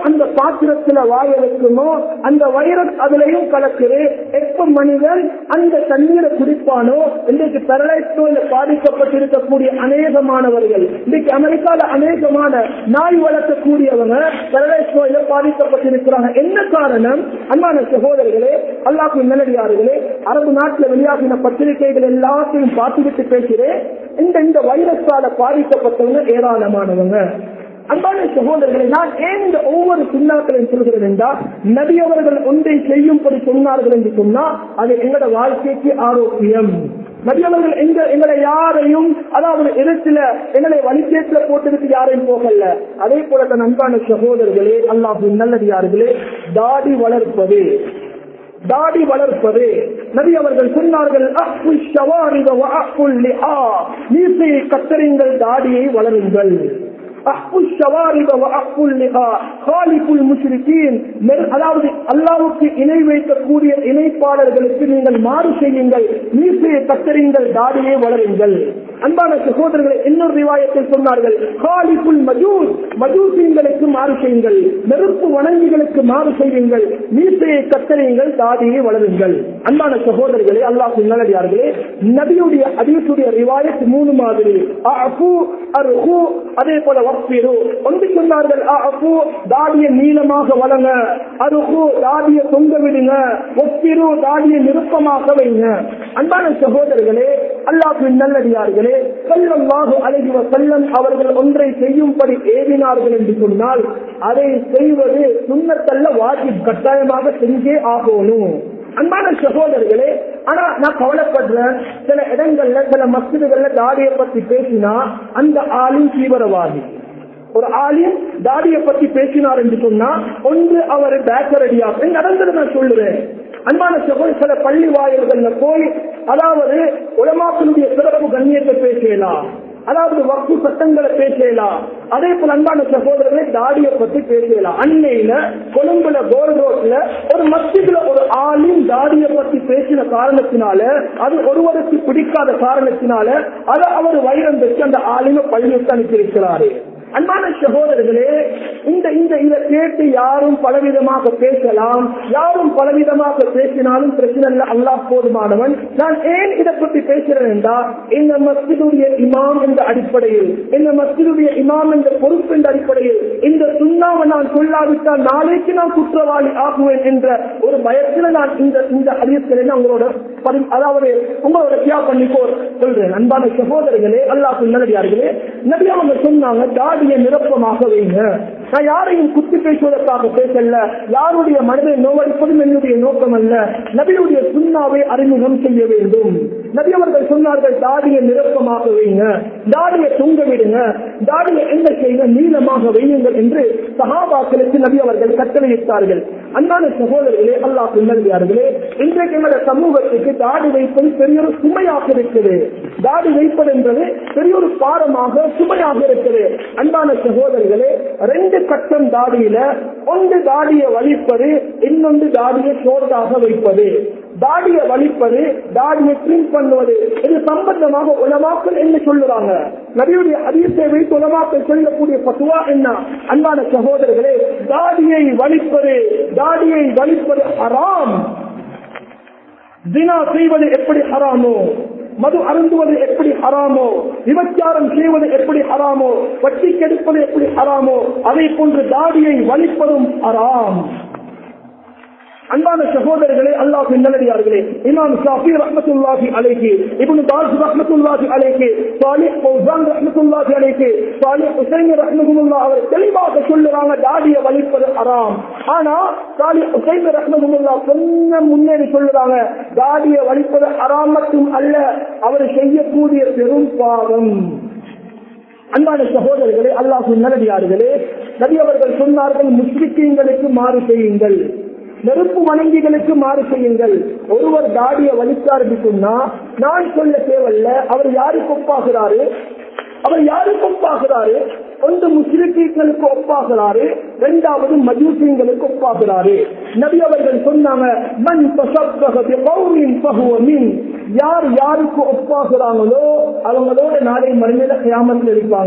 அந்த பாத்திரத்துல வாய வைக்குமோ அந்த வைரஸ் அதுலயும் கலக்குது எப்ப மனிதன் அந்த தண்ணீரை குடிப்பானோ இன்றைக்கு பெரலைஸ் நோயில பாதிக்கப்பட்டிருக்கக்கூடிய அநேகமானவர்கள் இன்றைக்கு அமெரிக்கால அநேகமான நாய் வளர்க்கக்கூடியவங்க பெரலைஸ் நோயில பாதிக்கப்பட்டிருக்கிறாங்க என்ன காரணம் அன்பான சகோதரர்களே அல்லாஹின் நல்லடியார்களே அரபு நாட்டில் வெளியாகின பத்திரிகைகள் எல்லாத்தையும் பார்த்துவிட்டு பேசுகிறேன் இந்த இந்த வைரஸால பாதிக்கப்பட்டவங்க ஏராளமானவங்க அன்பான சகோதரர்களை நான் ஏன் இந்த ஒவ்வொரு சுண்ணாக்களையும் சொல்கிறேன் என்றால் நபி அவர்கள் ஒன்றை செய்யும்படி சொன்னார்கள் என்று சொன்னால் அது எங்களோட வாழ்க்கைக்கு ஆரோக்கியம் நபி அவர்கள் எங்க எங்களை யாரையும் அதாவது இடத்துல எங்களை வழிகேட்டில போட்டுவிட்டு யாரையும் போகல அதே போல தன் அன்பான சகோதரர்களே அல்லாஹின் நல்லடியார்களே தாடி வளர்ப்பது தாடி வளர்ப்பது நபி அவர்கள் சொன்னார்கள் அஹ்புல் ஷவாரித வ அஹ்புல் லிஹா. மீசையை கத்தரிங்கள் தாடியை வளருங்கள் அஹ்புல் ஷவாரித வ அஹ்புல் லிஹா. காலிபுல் முஷ்ரிகீன். நெரு- அதாவது அல்லாவுக்கு இணை வைக்கக்கூடிய இணைப்பாளர்களுக்கு நீங்கள் மாறு செய்யுங்கள் மீசையை கத்தரிங்கள் தாடியை வளருங்கள் அன்பான சகோதரர்களை இன்னொரு ரிவாயத்தில் சொன்னார்கள் காலிபுல் மஜூஸ் மஜூசிங்களுக்கு மாறு செய்யுங்கள் நெருப்பு வணங்கிகளுக்கு மாறு செய்யுங்கள் மீசையை கத்தரியுங்கள் தாடியை வளருங்கள் அன்பான சகோதரர்களே அல்லாஹ் நல்லடியார்களே நபியுடைய அதீசுடைய ரிவாயத் மூணு மாதிரி அஃபு, அர்ஹு, அதே போல வஃபிரு ஒன்று சொன்னார்கள் அஃபு, தாடியை நீளமாக வளங்க அருகு தாடியை தொங்க விடுங்க ஒப்பிரு தாடியை நிருப்பமாக வைங்க அன்பான சகோதரர்களே அல்லாஹின் நல்லடியார்களே செல்லமாக அழகி செல்லம் அவர்கள் ஒன்றை செய்யும்படி ஏவினார்கள் என்று சொன்னால் அதை செய்வது சுண்ணத்தல்ல வாஜிப் கட்டாயமாக செஞ்சே ஆகணும் அன்பான சகோதரர்களே ஆனா நான் கவலைப்படுறேன் சில இடங்கள்ல சில மசிதுகள்ல தாடியை பத்தி பேசினா அந்த ஆளும் தீவிரவாதி ஒரு ஆலிம் தாடியை பத்தி பேசினார் என்று சொன்னா ஒன்று அவர் பேக்கரடியா நடந்தது நான் சொல்லுவேன் அன்பான சகோதர சில பள்ளி வாயில்கள்ல போய் அதாவது உலமாக்களுடைய சிறப்பு கண்ணியத்தை பேசலாம் அதாவது வக்கு சட்டங்களை பேசலாம் அதே போல அன்பான சகோதரர்களை தாடியை பத்தி பேசலாம் அன்னையில கொழும்புல கோல் ரோட்ல ஒரு மத்தியில ஒரு ஆளின் தாடியை பத்தி பேசின காரணத்தினால அது ஒருவருக்கு பிடிக்காத காரணத்தினால அதை அவர் வைரம் வச்சு அந்த ஆளுமை பள்ளிக்கு அனுப்பியிருக்கிறாரு அன்பான சகோதரர்களே இந்த இந்த இதை கேட்டு யாரும் பலவிதமாக பேசலாம் யாரும் பலவிதமாக பேசினாலும் பிரச்சனை இல்லை அல்லாஹ் போதுமானவன் நான் ஏன் இதை பற்றி பேசுறேன் என்றால் இந்த மஸ்ஜிதுடைய இமாம் என்ற அடிப்படையில் இந்த மஸ்ஜிதுடைய இமாம் என்ற பொறுப்பு என்ற அடிப்படையில் இந்த சுண்ணாவை நான் சொல்லாவிட்டால் நாளைக்கு நான் குற்றவாளி ஆகுவேன் என்ற ஒரு பயத்தில் நான் இந்த இந்த அறியத்தில் உங்களோட பரி- அதாவது உங்களோட தியா பண்ணி போ சொல்றேன் அன்பான சகோதரர்களே அல்லாஹ் நல்லடியார்களே நபி அவங்க சொன்னாங்க தாடியை நிரப்பமாக வைங்க நான் யாரையும் குத்தி பேசுவதற்காக பேசல யாருடைய மனதை நோவடிப்பதும் என்னுடைய நோக்கம் அல்ல நபியுடைய சுண்ணாவை அறிமுகம் செய்ய வேண்டும் நபி அவர்கள் சொன்னார்கள் தாடியை நிரப்பமாக வைங்க தாடியை தொங்க விடுங்க தாடியை என்ன செய்யுங்க நீளமாக வையுங்கள் என்று சகாபாக்களுக்கு நபி அவர்கள் கட்டளையிட்டார்கள் அன்பான சகோதரர்களே அல்லாஹ் பின்னறியார்களே இன்றைக்கு எங்களோட சமூகத்துக்கு தாடி வைப்பது பெரிய ஒரு சுமையாக இருக்குது தாடி வைப்பது என்பது பெரிய ஒரு பாரமாக சுமையாக இருக்குது அன்பான சகோதரர்களே ரெண்டு கட்டம் தாடியில ஒன்று தாடியை வலிப்பது இன்னொன்று தாடியை சோர்தாக வைப்பது தாடியை வலிப்பது தாடியை கிளீன் பண்ணுவது இது சம்பந்தமாக உலமாக்கள் என்ன சொல்லுறாங்க நபியுடைய அதிகத்தை வைத்து உலமாக்கள் சொல்லக்கூடிய பத்துவா என்ன அன்பான சகோதரர்களே தாடியை வலிப்பது தாடியை வலிப்பது ஹராம் தினா செய்வது எப்படி ஹராமோ மது அருந்துவது எப்படி ஹராமோ விபச்சாரம் செய்வது எப்படி ஹராமோ வட்டி கெடுப்பது எப்படி ஹராமோ அதை போன்று தாடியை வலிப்பதும் ஹராம் அன்பான சகோதரர்களே அல்லாஹ் நல்லடியார்களே இமாம் ஷாஃபி ரஹ்மத்துல்லாஹி அலைஹி இப்னு பாஸ் ரஹ்மத்துல்லாஹி அலைஹி சாலிஹ் ஃபௌசான் ரஹ்மத்துல்லாஹி அலைஹி சாலிஹ் ஹுசைன் ரஹ்மத்துல்லாஹ் அவர் தெளிவாக சொல்லுறாங்க தாடியை வலிப்பது ஹராம் ஆனா சாலிஹ் ஹுசைன் ரஹ்மத்துல்லாஹ் கொஞ்சம் முன்னேறி சொல்லுறாங்க தாடியை வலிப்பது ஹராம் மட்டும் அல்ல அவர் செய்யக்கூடிய பெரும் பாவம் அன்பான சகோதரர்களே அல்லாஹு நல்லடியார்களே நபி அவர்கள் சொன்னார்கள் முஸ்லிக்கீங்களுக்கு மாறு செய்யுங்கள் நெருப்பு வணங்கிகளுக்கு மாறு செய்யுங்கள் ஒருவர் தாடிய வலித்தார் என்று சொன்னா நான் சொல்ல தேவையில்ல அவர் யாருக்கு ஒப்பாகிறாரு அவர் யாருக்கு ஒப்பாகிறாரு ஒன்று முஸ்லிம்களுக்கு ஒப்பாகிறாரு இரண்டாவது மஜூசியங்களுக்கு ஒப்பாகிறாரு நபி அவர்கள் சொன்னாங்க மண் பகுவமின் யார் யாருக்கு ஒப்பாகிறாங்களோ அவங்களோட நாளை மறுமையில கியாமத்தில் இருப்பாங்க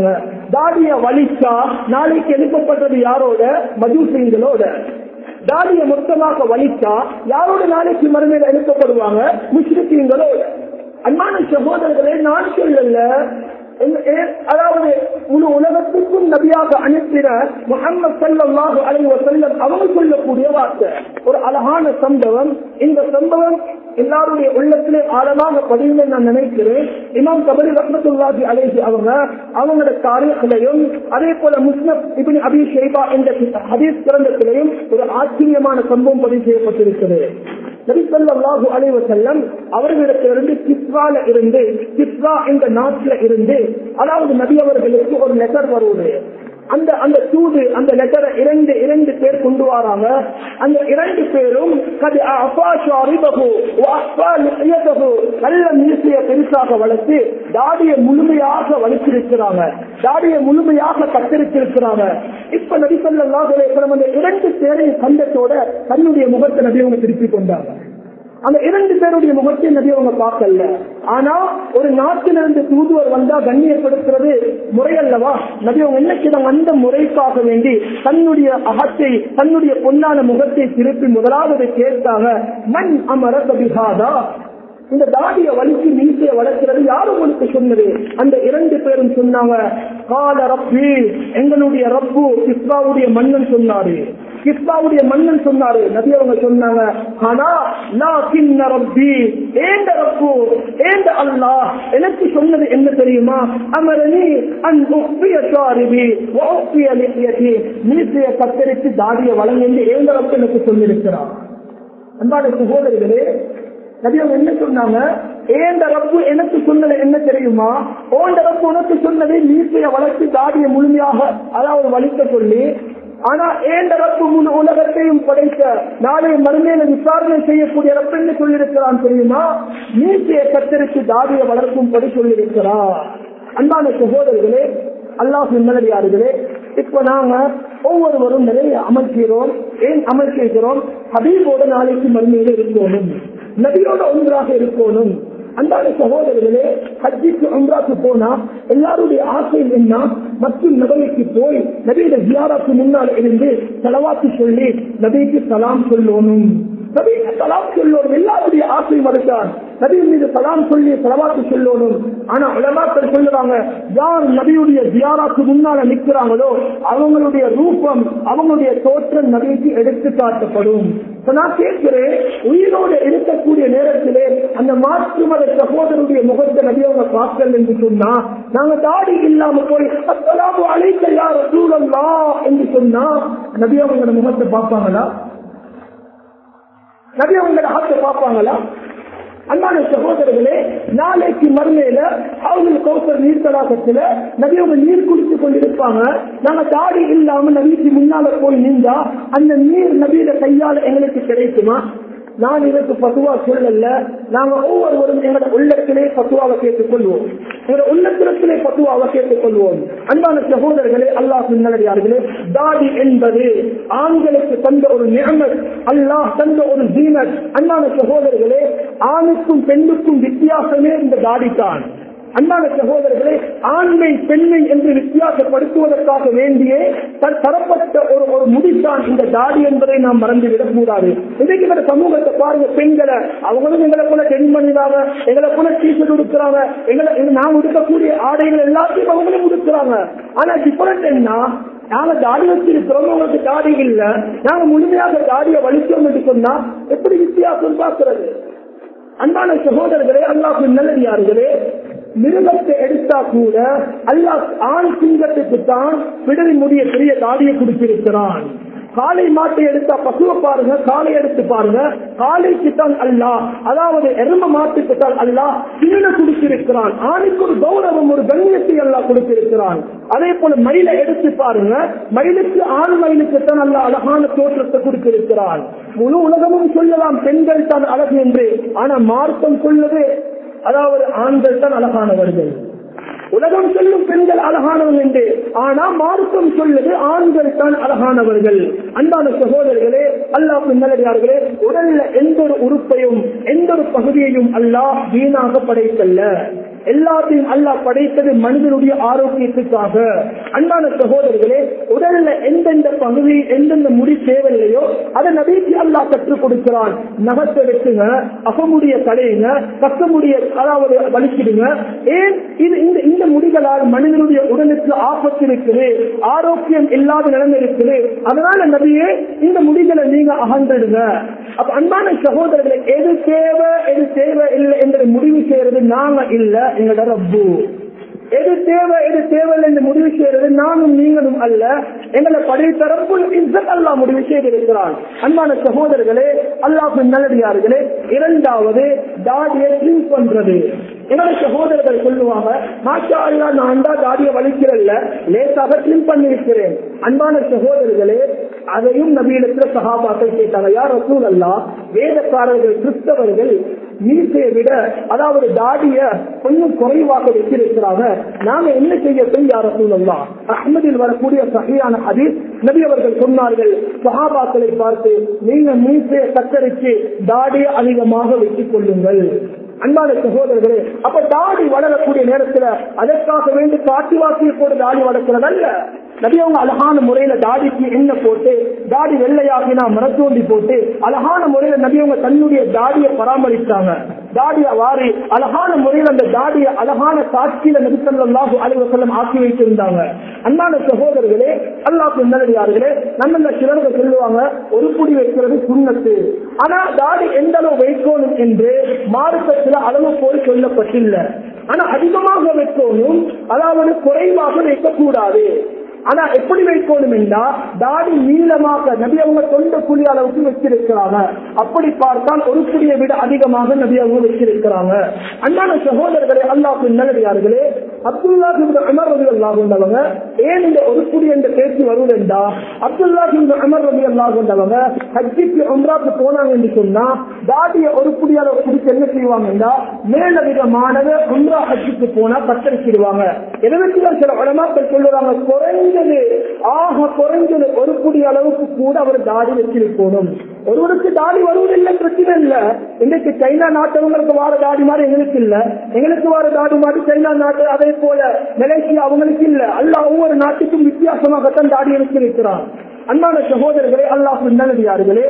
தாடிய வலிச்சா நாளைக்கு எழுப்பப்பட்டது யாரோட மஜூசிங்களோட தாடிய மொத்தமாக வலிச்சா யாரோட நாளைக்கு மறுமையில் எழுப்பப்படுவாங்க முஸ்லிம்களோட அன்பான சகோதரர்களே நான் சொல்லல எங்க- ஏ- அதாவது முழு உலகத்துக்கும் நபியாக அனுப்பின முகமது சல்லாஹு அலைஹி வஸல்லம் அவங்க சொல்லக்கூடிய வார்த்தை ஒரு அழகான சம்பவம் இந்த சம்பவம் எல்லாருடைய உள்ளத்திலே ஆழமாக பதிவுன்னு நான் நினைக்கிறேன் இமாம் கபரி ரத்னத்துல்லாஹி அலைஹி அவங்க அவங்களோட தாரீഖിலையும் அதே போல முஸ்னப் இப்னு அபி ஷைபா என்ற ஹதீஸ் கிரந்தத்திலையும் ஒரு ஆச்சரியமான சம்பவம் பதிவு செய்யப்பட்டிருக்கிறது நபி ஸல்லல்லாஹு அலைஹி வஸல்லம் அவர்களிடத்திலிருந்து கிஸ்ரால இருந்து கிஸ்ரா என்ற நாட்டில இருந்து அதாவது நபி அவர்களுக்கு ஒரு லெட்டர் வருவது அந்த அந்த தூது அந்த லெட்டரை இரண்டு இரண்டு பேர் கொண்டு வராங்க அந்த இரண்டு பேரும் கது அஃபா ஷாரிபஹு வ அஃபா லிஹியதஹு நல்ல மீசையை பெருசாக வளர்த்து தாடியை முழுமையாக வளர்த்திருக்கிறாங்க தாடியை முழுமையாக கத்தரித்திருக்கிறாங்க இப்ப நபி ஸல்லல்லாஹு அலைஹி வஸல்லம் அந்த இரண்டு பேரையும் கண்டத்தோட தன்னுடைய முகத்தை நபி அவங்க திருப்பி கொண்டாங்க அந்த இரண்டு பேருடைய முகத்தை நபி அவங்க பார்க்கல ஆனா ஒரு நாட்டிலிருந்து தூதுவர் வந்தா கண்ணியப்படுத்துறது முறையல்லவா நபி அவங்க என்ன செய்தாங்க அந்த முறைக்காக வேண்டி தன்னுடைய அகத்தை தன்னுடைய பொன்னான முகத்தை திருப்பி முதலாவது கேட்டாங்க மண் அமர கபிகாதா இந்த தாடிய வலிக்கு மீசைய வளர்க்கிறது யாரும் உங்களுக்கு சொன்னது அந்த இரண்டு பேரும் சொன்னாங்க கால ரப்பி எங்களுடைய ரப்பு கிஸ்பாவுடைய மன்னன் சொன்னாரு கிஸ்பாவுடைய மன்னன் சொன்னாரு நபி அவங்க சொன்னாங்க ஆனா நான் கிண்ண ரப்பி ஏண்ட ரப்பு ஏண்ட அல்லாஹ் எனக்கு சொன்னது என்ன தெரியுமா அமரணி அன் உப்பிய சாரிபி உப்பிய லிஹியதி மீசைய கத்தரித்து தாடிய வழங்கி ஏண்ட ரப்பு எனக்கு சொல்லியிருக்கிறார் அன்பான சகோதரிகளே நபி அவங்க என்ன சொன்னாங்க ஏண்ட ரப்பு எனக்கு சொன்னது என்ன தெரியுமா ஓண்ட ரப்பு உனக்கு சொன்னது மீசைய வளர்த்து தாடியை முழுமையாக அதாவது வலிக்க சொல்லி ஆனா ஏண்ட ரப்பு முழு உலகத்தையும் படைத்த நாளை மறுமையில விசாரணை செய்யக்கூடிய ரப்பு என்ன சொல்லியிருக்கிறான் தெரியுமா மீசையை கத்தரித்து தாடியை வளர்க்கும்படி சொல்லியிருக்கிறார் அன்பான சகோதரர்களே அல்லாஹ் நல்லடியார்களே இப்ப நாங்க ஒவ்வொருவரும் நிறைய அமல் செய்கிறோம் ஏன் அமல் செய்கிறோம் ஹபீபோட நாளைக்கு மறுமையில இருக்கணும் நபியோட ஒன்றாக இருக்கணும் அன்பான சகோதரர்களே ஹஜ்ஜிக்கு உம்ராக்கு போனா எல்லாருடைய ஆசை என்ன மற்றும் நபைக்கு போய் நபியோட ஜியாராக்கு முன்னால் இருந்து செலவாக்கு சொல்லி நபிக்கு சலாம் சொல்லணும் நபிக்கு சலாம் சொல்லணும் எல்லாருடைய ஆசை மறுத்தான் நபியின் மீது சலாம் சொல்லி செலவாக்கு சொல்லணும் ஆனா உலமாக்கள் சொல்லுறாங்க யார் நபியுடைய ஜியாராக்கு முன்னால நிக்கிறாங்களோ அவங்களுடைய ரூபம் அவங்களுடைய தோற்றம் நபிக்கு எடுத்து காட்டப்படும் இப்ப நான் கேட்கிறேன் உயிரோடு இருக்கக்கூடிய நேரத்திலே அந்த மாற்று மத சகோதரருடைய முகத்தை நபி அவங்க பார்க்கல என்று சொன்னா நாங்க தாடி இல்லாம போய் அஸ்ஸலாமு அலைக்க யா ரசூலல்லாஹ் என்று சொன்னா நபி அவங்க முகத்தை பார்ப்பாங்களா நபி அவங்க ஹத்தை பார்ப்பாங்களா அன்பான சகோதரர்களே நாளைக்கு மறுமையில அவங்க கௌசர் நீர் தடாகத்துல நபி அவங்க நீர் குடித்து கொண்டிருப்பாங்க நாங்க தாடி இல்லாம நபிக்கு முன்னால போய் நின்றா அந்த நீர் நபியில கையால எங்களுக்கு கிடைக்குமா நான் இதற்கு பத்துவா சொல்லல நாங்க ஒவ்வொருவரும் எங்களோட உள்ளத்திலே பத்துவாவை கேட்டுக் கொள்வோம் எங்களோட உள்ளத்திலே பத்துவாவை கேட்டுக் கொள்வோம் அன்பான சகோதரர்களே அல்லாஹ் நல்லடியார்களே தாடி என்பது ஆண்களுக்கு தந்த ஒரு நியமத் அல்லாஹ் தந்த ஒரு ஜீனத் அன்பான சகோதரர்களே ஆணுக்கும் பெண்ணுக்கும் வித்தியாசமே இந்த தாடி தான் அன்பான சகோதரர்களே ஆண்மை பெண்மை என்று வித்தியாசப்படுத்துவதற்காக வேண்டியே த- தரப்பட்ட ஒரு ஒரு முடித்தான் இந்த தாடி என்பதை நாம் மறந்துவிடக் கூடாது இன்னைக்கு இந்த சமூகத்தை பாருங்க பெண்களை அவங்களும் எங்களை போல டென் பண்ணிடுறாங்க எங்களை போல டீஷர்ட் உடுக்கிறாங்க எங்களை எங்க- நாம் உடுக்கக்கூடிய ஆடைகள் எல்லாத்தையும் அவங்களும் உடுக்கிறாங்க ஆனா டிஃபரெண்ட் என்ன நாங்க தாடி வச்சிருக்கிறோம் உங்களுக்கு தாடி இல்ல நாங்க முழுமையாக தாடியை வலிச்சோம் என்று சொன்னா எப்படி வித்தியாசம் பார்க்கிறது அன்பான சகோதரர்களே அல்லாஹ் நல்லடியார்களே மிருகத்தை எடுத்தா கூட அல்லாஹ் ஆண் சிங்கத்துக்கு தான் விடல் முடிய பெரிய தாடியை கொடுத்திருக்கிறான் காளை மாட்டை எடுத்தா பசுவை பாருங்க காளை எடுத்து பாருங்க காளைக்கு தான் அல்லாஹ் அதாவது எரும மாட்டுக்கு தான் அல்லாஹ் சீன கொடுத்திருக்கிறான் ஆணுக்கு ஒரு கௌரவம் ஒரு கண்ணியத்தை அல்லாஹ் கொடுத்திருக்கிறான் அதே போல மயிலை எடுத்து பாருங்க மயிலுக்கு ஆண் மயிலுக்கு தான் அல்ல அழகான தோற்றத்தை கொடுத்திருக்கிறான் முழு உலகமும் சொல்லலாம் பெண்கள் தான் அழகு என்று ஆனா மார்க்கம் சொல்லுது அதாவது ஆண்கள் தான் அழகானவர்கள் உலகம் சொல்லும் பெண்கள் அழகானவர்கள் என்று ஆனா மார்க்கம் சொல்லுது ஆண்கள் தான் அழகானவர்கள் அன்பான சகோதரர்களே அல்லாஹ் நல்லடியார்களே உடல்ல எந்த ஒரு உறுப்பையும் எந்த ஒரு பகுதியையும் அல்லாஹ் வீணாக படைத்தல்ல எல்லாத்தையும் அல்லாஹ் படைத்தது மனிதனுடைய ஆரோக்கியத்துக்காக அன்பான சகோதரர்களே உடல்ல எந்தெந்த பகுதி எந்தெந்த முடி தேவையில்லையோ அதை நபிக்கு அல்லாஹ் கற்றுக் கொடுக்கிறான் நகத்தை வெட்டுங்க அகமுடிய தலையுங்க கசமுடிய அதாவது வலிக்கிடுங்க ஏன் இது இந்த இந்த முடிகளால் மனிதனுடைய உடலுக்கு ஆபத்து இருக்குது ஆரோக்கியம் இல்லாத நிலைமை இருக்குது அதனால நபியே இந்த முடிகளை நீங்க அகன்றிடுங்க அப்ப அன்பான சகோதரர்களை எது தேவை எது தேவை இல்லை என்பதை முடிவு செய்யறது நாங்க இல்ல எங்களோட ரப்பு எது தேவை எது தேவையில்லை என்று முடிவு செய்யறது நானும் நீங்களும் அல்ல எங்களை படைத்த ரப்புல் இஸ்ஸத் அல்லாஹ் முடிவு செய்திருக்கிறான் அன்பான சகோதரர்களே அல்லாஹ் நல்லடியார்களே இரண்டாவது தாடியை ட்ரிம் பண்றது என்னோட சகோதரர்கள் சொல்லுவாங்க மாஷா அல்லா நான் தான் தாடியை வலிக்கிறல்ல லேசாக ட்ரிம் பண்ணிருக்கிறேன் அன்பான சகோதரர்களே அதையும் நபியிடத்துல சகாபாக்கள் கேட்டாங்க யார் ரசூல் அல்லா வேதக்காரர்கள் கிறிஸ்தவர்கள் மீசையை விட அதாவது தாடிய கொஞ்சம் குறைவாக வச்சிருக்கிறாங்க நாம என்ன செய்ய போய் யார சூழல்லாம் அஹ்மதில் வரக்கூடிய சகையான அதில் நபி அவர்கள் சொன்னார்கள் சஹாபாக்களை பார்த்து நீங்க மீசையை கத்தரிச்சு தாடியை அதிகமாக வைத்துக் கொள்ளுங்கள் அன்பான சகோதரர்களே அப்ப தாடி வளரக்கூடிய நேரத்துல அதற்காக வேண்டி காட்டி வாக்கிய போட்டு தாடி வளர்க்கிறதல்ல நபி அவங்க அழகான முறையில தாடிக்கு எண்ணெய் போட்டு தாடி வெள்ளையாகினா மரத்தோண்டி போட்டு அழகான முறையில நபி அவங்க தன்னுடைய தாடியை பராமரித்தாங்க தாடிய வாரி அழகான முறையில் அந்த தாடிய அழகான காட்சியில நபிசல்லாஹு அலுவலம் ஆக்கி வைத்திருந்தாங்க அன்பான சகோதரர்களே அல்லாஹ் நல்லடியார்களே நம்ம இந்த சிலர்கள் சொல்லுவாங்க ஒரு குடி வைக்கிறது சுண்ணத்து ஆனா தாடி எந்த அளவு வைக்கணும் என்று மார்க்கத்தில் அளவு போல் சொல்லப்பட்டில்லை ஆனா அதிகமாக வைக்கணும் அதாவது குறைவாக வைக்கக்கூடாது ஆனா எப்படி வைக்கணும் என்றா தாடி நீளமாக நபி அவங்க தொண்ட குழி அளவுக்கு வச்சிருக்கிறாங்க அப்படி பார்த்தால் ஒரு குடியை விட அதிகமாக நபி அவங்க வச்சிருக்கிறாங்க அண்ணான சகோதரர்களே அல்லாஹ் நல்லடியார்களே அப்துல்லா அமர் ரவி அல்லாஹ் கொண்டவங்க ஏன் இந்த ஒரு குடி என்ற பேச்சு வருவதென்றா அப்துல்லா அமர் ரவி அல்லாஹ் கொண்டவங்க ஹஜ்ஜிக்கு ஒன்றாக்கு போனாங்க என்று சொன்னா தாடிய ஒரு குடி அளவு குடிச்சு என்ன செய்வாங்கன்னா மேலதிகமானது ஒன்றா ஹஜ்ஜிக்கு போனா கத்தரிச்சிடுவாங்க எனவே சில உலமாக்கள் சொல்லுறாங்க குறைஞ்சது ஆக குறைஞ்சது ஒரு குடி அளவுக்கு கூட அவர் தாடி வச்சிருக்கணும் ஒருவருக்கு தாடி வருவதில்லை பிரச்சனை இல்ல இன்னைக்கு சைனா நாட்டவங்களுக்கு வார தாடி மாதிரி எங்களுக்கு இல்ல எங்களுக்கு வார தாடி மாதிரி சைனா நாட்டு அதே போல மலேசியா அவங்களுக்கு இல்ல அல்ல ஒவ்வொரு நாட்டுக்கும் வித்தியாசமாகத்தான் தாடி வச்சிருக்கிறான் அன்பான சகோதரர்களே அல்லாஹ் நல்லடியார்களே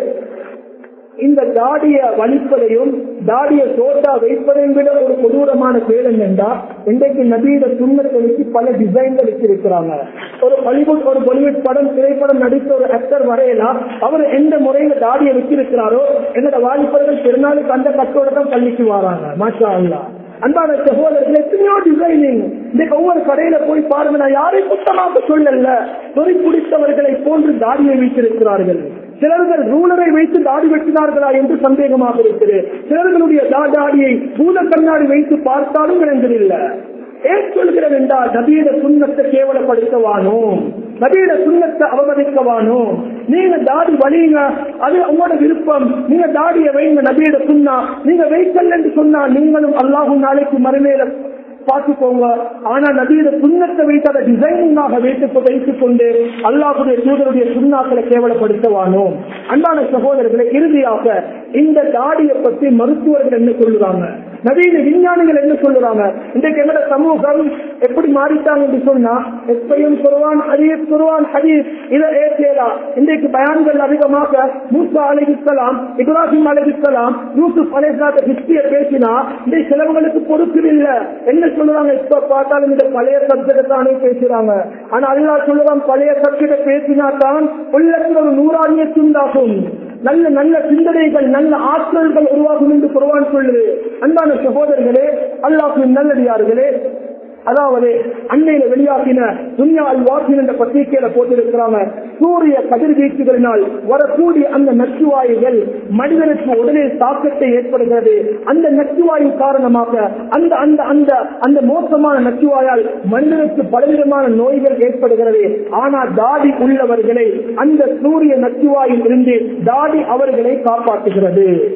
இந்த தாடிய வலிப்பதையும் தாடிய சோட்டா வைப்பதையும் விட ஒரு கொடூரமான பேர் என்னென்றா இன்றைக்கு நபீட சுண்ணத்தை வச்சு பல டிசைன்கள் வச்சிருக்கிறாங்க ஒரு பாலிவுட் ஒரு பாலிவுட் படம் திரைப்படம் நடித்த ஒரு ஆக்டர் வரையலாம் அவர் எந்த முறையில தாடியை வச்சிருக்கிறாரோ என்னோட வாலிபர்கள் திருநாளுக்கு அந்த கட்டோட தான் பள்ளிக்கு வராங்க மாஷா அல்லா அன்பான சகோதரர்கள் எத்தனையோ டிசைனிங் இன்னைக்கு ஒவ்வொரு கடையில போய் பாருங்க நான் யாரையும் குத்தமாக சொல்லல தொலை பிடித்தவர்களை போன்று தாடியை வைத்திருக்கிறார்கள் சிலர்கள் ரூலரை வைத்து தாடி வெட்டினார்களா என்று சந்தேகமாக இருக்குது சிலர்களுடைய தாடியை பூத கண்ணாடி வைத்து பார்த்தாலும் விளங்குதில்லை ஏன் சொல்கிறேன் என்றால் நபீட சுண்ணத்தை கேவலப்படுத்தவானோ நபீட சுண்ணத்தை அவமதிக்கவானோ நீங்க தாடி வலிங்க அது உங்களோட விருப்பம் நீங்க தாடியை வைங்க நபீட சுண்ணா நீங்க வைக்கல் என்று சொன்னா நீங்களும் அல்லாஹும் நாளைக்கு மறுமையில பார்த்துக்கோங்க ஆனா நபீட சுண்ணத்தை வைத்து அதை டிசைனிங்காக வைத்து வைத்துக் கொண்டு அல்லாஹுடைய தூதருடைய சுண்ணாக்களை கேவலப்படுத்தவானோ அன்பான சகோதரர்களை இறுதியாக இந்த தாடியை பற்றி மருத்துவர்கள் என்ன சொல்லுறாங்க நவீன விஞ்ஞானிகள் என்ன சொல்லுறாங்க இன்றைக்கு என்னோட சமூகம் எப்படி மாறிட்டாங்க என்று சொன்னா எப்பையும் குருவான் ஹதீஸ் குருவான் ஹதீஸ் இதை ஏற்றேலா இன்றைக்கு பயான்கள் அதிகமாக மூசா அலிகிஸ்லாம் இப்ராஹிம் அலிகிஸ்லாம் யூசுப் அலிஸ்லாத்த ஹிஸ்டியை பேசினா இந்த சிலவங்களுக்கு பொறுப்பில் இல்ல என்ன சொல்லுறாங்க இப்ப பார்த்தாலும் இந்த பழைய சப்ஜெக்ட் தானே பேசுறாங்க ஆனா அல்லா சொல்லுறான் பழைய சப்ஜெக்ட் பேசினா தான் உள்ளத்தில் ஒரு நூறாணிய துண்டாகும் நல்ல நல்ல சிந்தனைகள் நல்ல ஆற்றல்கள் உருவாகும் என்று குருவான் சொல்லுது அன்பான சகோதரர்களே அல்லாஹின் நல்லடியார்களே அதாவது அன்னையில வெளியாகின துன்யா அல் வாக்கின் என்ற பத்திரிகையில போட்டிருக்கிறாங்க சூரிய கதிர்வீச்சுகளினால் வரக்கூடிய அந்த நச்சுவாயுகள் மனிதனுக்கு உடலில் தாக்கத்தை ஏற்படுகிறது அந்த நச்சுவாயு காரணமாக அந்த அந்த அந்த அந்த மோசமான நச்சுவாயால் மனிதனுக்கு பலவிதமான நோய்கள் ஏற்படுகிறது ஆனா தாடி உள்ளவர்களை அந்த சூரிய நச்சுவாயில் இருந்து தாடி அவர்களை காப்பாற்றுகிறது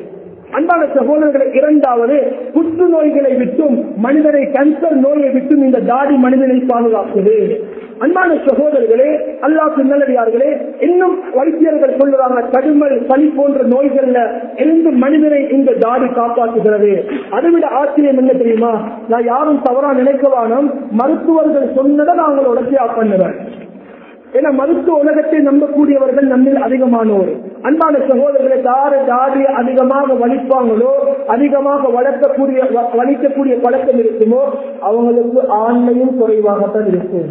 அன்பான சகோதரர்களை இரண்டாவது புற்றுநோய்களை விட்டும் மனிதனை கேன்சர் நோயை விட்டும் இந்த தாடி மனிதனை பாதுகாக்குது அன்பான சகோதரர்களே அல்லாஹ் நல்லடியார்களே இன்னும் வைத்தியர்கள் சொல்லுறாங்க கடுமல் சளி போன்ற நோய்கள்ல இருந்து மனிதனை இந்த தாடி காப்பாற்றுகிறது அதைவிட ஆச்சரியம் என்ன தெரியுமா நான் யாரும் தவறா நினைக்கவானும் மருத்துவர்கள் சொன்னதை நான் உங்களோட தியாக பண்ணுவேன் ஏன்னா மருத்துவ உலகத்தை நம்பக்கூடியவர்கள் நம்மில் அதிகமானோர் அன்பான சகோதரர்களை தார தாடி அதிகமாக வலிப்பாங்களோ அதிகமாக வளர்க்கக்கூடிய வ- வலிக்கக்கூடிய பழக்கம் இருக்குமோ அவங்களுக்கு ஆண்மையும் குறைவாகத்தான் இருக்கும்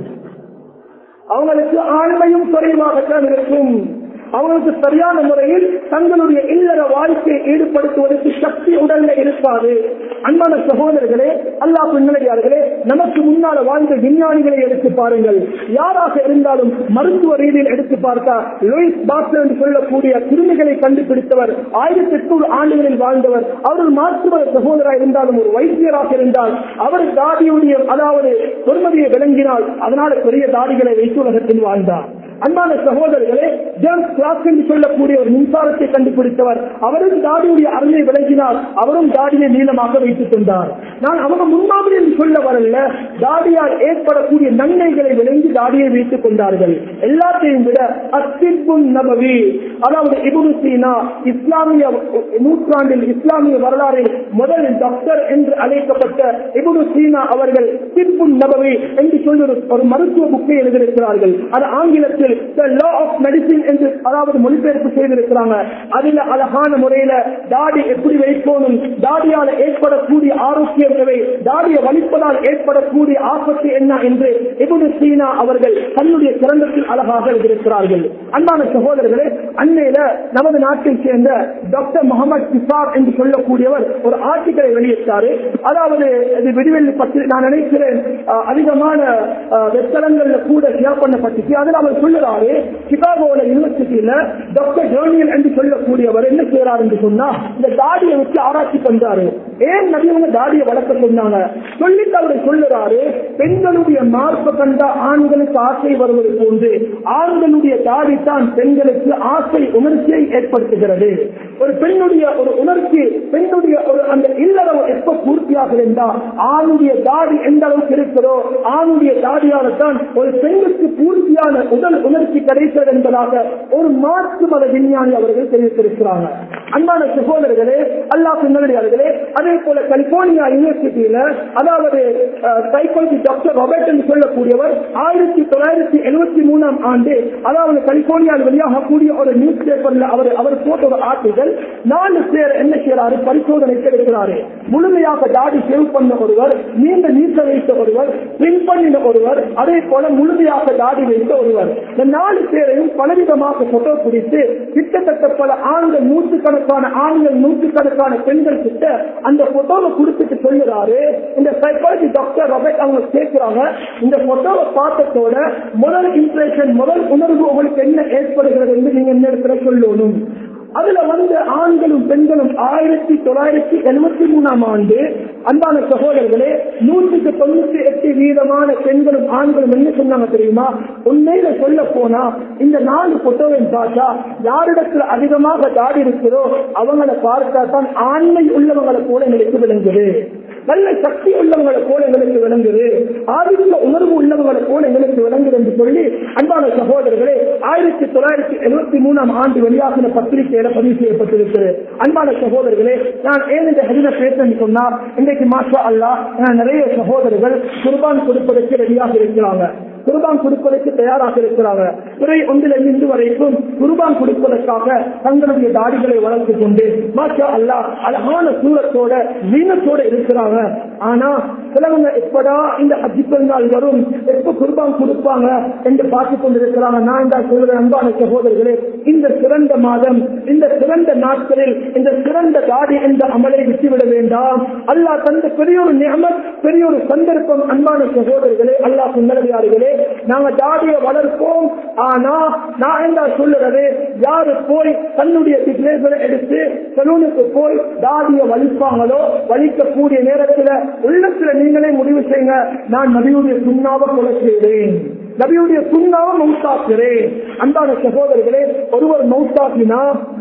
அவங்களுக்கு ஆண்மையும் குறைவாகத்தான் இருக்கும் அவங்களுக்கு சரியான முறையில் தங்களுடைய இல்லற வாழ்க்கையை ஈடுபடுத்துவதற்கு சக்தி உடல்ல இருக்காது அன்பான சகோதரர்களே அல்லாஹ் பின்னடையார்களே நமக்கு முன்னால வாழ்ந்த விஞ்ஞானிகளை எடுத்து பாருங்கள் யாராக இருந்தாலும் மருத்துவ ரீதியில் எடுத்து பார்த்தா லூயிஸ் பாஸ்டர் என்று சொல்லக்கூடிய கிருமிகளை கண்டுபிடித்தவர் ஆயிரத்தி எட்நூறு ஆண்டுகளில் வாழ்ந்தவர் அவர்கள் மாற்றுவ சகோதரராக இருந்தாலும் ஒரு வைத்தியராக இருந்தால் அவர் தாடியுடைய அதாவது பொறுமதியை விளங்கினால் அதனால பெரிய தாடிகளை வைத்து உலகத்தில் வாழ்ந்தார் அன்பான சகோதரர்களே ஜேம்ஸ் கிளாக் என்று சொல்லக்கூடிய ஒரு மின்சாரத்தை கண்டுபிடித்தவர் அவரும் தாடியுடைய அருமை விளங்கினார் அவரும் தாடியை நீளமாக வைத்துக் கொண்டார் நான் அவங்க முன்மாதிரி என்று சொல்ல வரல தாடியால் ஏற்படக்கூடிய நன்மைகளை விளங்கி தாடியை வைத்துக் கொண்டார்கள் எல்லாத்தையும் விட அத்திபுன் நபவி அதாவது இபுனு சீனா இஸ்லாமிய நூற்றாண்டில் இஸ்லாமிய வரலாறில் முதல் டாக்டர் என்று அழைக்கப்பட்ட இபுனு சீனா அவர்கள் திப்புன் நபவி என்று சொல்லி ஒரு- ஒரு மருத்துவ புக்கை எழுதியிருக்கிறார்கள் அது ஆங்கிலத்தில் The Law of Medicine என்று அதாவது மொழிபெயர்ப்பு செய்திருக்கிறாங்க அதுல அழகான முறையில தாடி எப்படி வைக்கணும் தாடியால ஏற்படக்கூடிய ஆரோக்கியம் எவை தாடியை வலிப்பதால் ஏற்படக்கூடிய ஆபத்து என்ன என்று இபுனு சீனா அவர்கள் தன்னுடைய சிறந்தத்தில் அழகாக எழுதியிருக்கிறார்கள் அன்பான சகோதரர்களே அன்னையில நமது நாட்டைச் சேர்ந்த டாக்டர் முகமது கிசார் என்று சொல்லக்கூடியவர் ஒரு ஆர்டிக்கலை வெளியிட்டாரு அதாவது இது விடிவெள்ளி பற்றி நான் நினைக்கிறேன் அஹ், அதிகமான அஹ், வெத்தலங்கள்ல கூட ஷேர் பண்ணப்பட்டுச்சு அதில் அவர் சொல்லுறாரு சிகாகோல யூனிவர்சிட்டியில டாக்டர் ஜோனியல் என்று சொல்லக்கூடியவர் என்ன செய்யறாரு என்று சொன்னா இந்த தாடியை வச்சு ஆராய்ச்சி பண்றாரு ஏன் நபியவங்க தாடியை வளர்க்க சொன்னாங்க சொல்லிட்டு அவர் சொல்லுறாரு பெண்களுடைய மார்ப கண்டா ஆண்களுக்கு ஆசை வருவது போன்று ஆண்களுடைய தாடி தான் பெண்களுக்கு ஆசை உணர்ச்சியை ஏற்படுத்துகிறது ஒரு பெண்ணுடைய ஒரு உணர்ச்சி பெண்ணுடைய ஒரு அந்த இல்லறவு எப்ப பூர்த்தியாக இருந்தால் ஆணுடைய தாடி எந்த அளவுக்கு இருக்கிறதோ ஆணுடைய தாடியால தான் ஒரு பெண்ணுக்கு பூர்த்தியான உடல் உணர்ச்சி கிடைத்தது என்பதாக ஒரு மாற்று மத விஞ்ஞானி அவர்கள் தெரிவித்திருக்கிறாங்க அன்பான சகோதரர்களே அல்லாஹ் நல்லடியார்களே அதே போல கலிபோர்னியா யூனிவர்சிட்டியில அதாவது சைக்காலஜி டாக்டர் ராபர்ட் என்று சொல்லக்கூடியவர் ஆயிரத்தி தொள்ளாயிரத்தி எழுபத்தி மூணாம் ஆண்டு அதாவது கலிபோர்னியாவில் வெளியாகக்கூடிய ஒரு நியூஸ் பேப்பர்ல அவர் அவர் போட்ட ஒரு ஆர்டிகல் நாலு பேர் என்ன செய்யறாரு பரிசோதனை எடுக்கிறாரு முழுமையாக தாடி சேவ் பண்ண ஒருவர் நீண்ட நீட்ட வைத்த ஒருவர் பின் பண்ணின ஒருவர் அதே போல முழுமையாக தாடி வைத்த ஒருவர் இந்த நாலு பேரையும் பலவிதமாக போட்டோ பிடித்து கிட்டத்தட்ட பல ஆண்கள் நூற்றுக்கணக்கான ஆண்கள் நூற்றுக்கணக்கான பெண்கள் கிட்ட அந்த போட்டோவை கொடுத்துட்டு சொல்லுறாரு இந்த சைக்காலஜி டாக்டர் ரபேட் அவங்க கேட்கிறாங்க இந்த போட்டோவை பார்த்ததோட முதல் இம்ப்ரெஷன் முதல் உணர்வு உங்களுக்கு என்ன ஏற்படுகிறது என்று நீங்க என்ன இடத்துல சொல்லணும் அதுல வந்து ஆண்களும் பெண்களும் ஆயிரத்தி தொள்ளாயிரத்தி எழுபத்தி மூணாம் ஆண்டு அன்பான சகோதரர்களே நூற்றுக்கு தொண்ணூத்தி எட்டு வீதமான பெண்களும் ஆண்களும் என்ன சொன்னாங்க தெரியுமா உண்மையில சொல்ல போனா இந்த நாலு புத்தகம் பார்த்தா யாரிடத்துல அதிகமாக தாடி இருக்கிறோ அவங்களை பார்த்தா தான் ஆண்மை உள்ளவங்களை போல எங்களுக்கு விளங்குது நல்ல சக்தி உள்ளவங்களை போல எங்களுக்கு விளங்குது ஆதிக்க உணர்வு உள்ளவங்களை போல எங்களுக்கு விளங்குது என்று சொல்லி அன்பான சகோதரர்களே ஆயிரத்தி தொள்ளாயிரத்தி எழுபத்தி மூணாம் ஆண்டு வெளியாகின பத்திரிகையில பதிவு செய்யப்பட்டிருக்கு அன்பான சகோதரர்களே நான் ஏன் இந்த ஹரின பேசன்னு சொன்னா இன்றைக்கு மாஷா அல்லா நிறைய சகோதரர்கள் குர்பான் கொடுப்பதற்கு ரெடியாக இருக்கிறாங்க குர்பான் கொடுப்பதற்கு தயாராக இருக்கிறாங்க துறை ஒன்றில் இருந்து வரைக்கும் குர்பான் கொடுப்பதற்காக தங்களுடைய தாடிகளை வளர்த்துக் கொண்டு மாஷா அல்லா அழகான சூழத்தோட வீணத்தோட இருக்கிறாங்க ஆனா சிலவங்க எப்படா இந்த ஹஜ்ஜி பெருநாள் வரும் எப்ப குர்பான் கொடுப்பாங்க என்று பார்த்து கொண்டிருக்கிறாங்க நான் தான் சொல்றேன் அன்பான சகோதரர்களே இந்த சிறந்த மாதம் இந்த சிறந்த நாட்களில் இந்த சிறந்த தாடி என்ற அமலை விட்டுவிட வேண்டாம் அல்லாஹ் தந்த பெரிய ஒரு நியமத் பெரிய ஒரு சந்தர்ப்பம் அன்பான சகோதரர்களே அல்லாஹ் சுந்தரடியார்களே நாங்க தாடியை வளர்ப்போம் ஆனா நான் என்ன சொல்லுறது யாரு போய் தன்னுடைய டிக்ளேசரை எடுத்து சலூனுக்கு போய் தாடியை வலிப்பாங்களோ வலிக்கக்கூடிய நேரத்துல உள்ளத்துல நீங்களே முடிவு செய்யுங்க நான் நபியுடைய சுண்ணாவை கொலை செய்தேன் நபியுடைய சுண்ணாவை மௌத்தாக்குறேன் அன்பான சகோதரர்களே ஒருவர் மௌத்தாக்கினா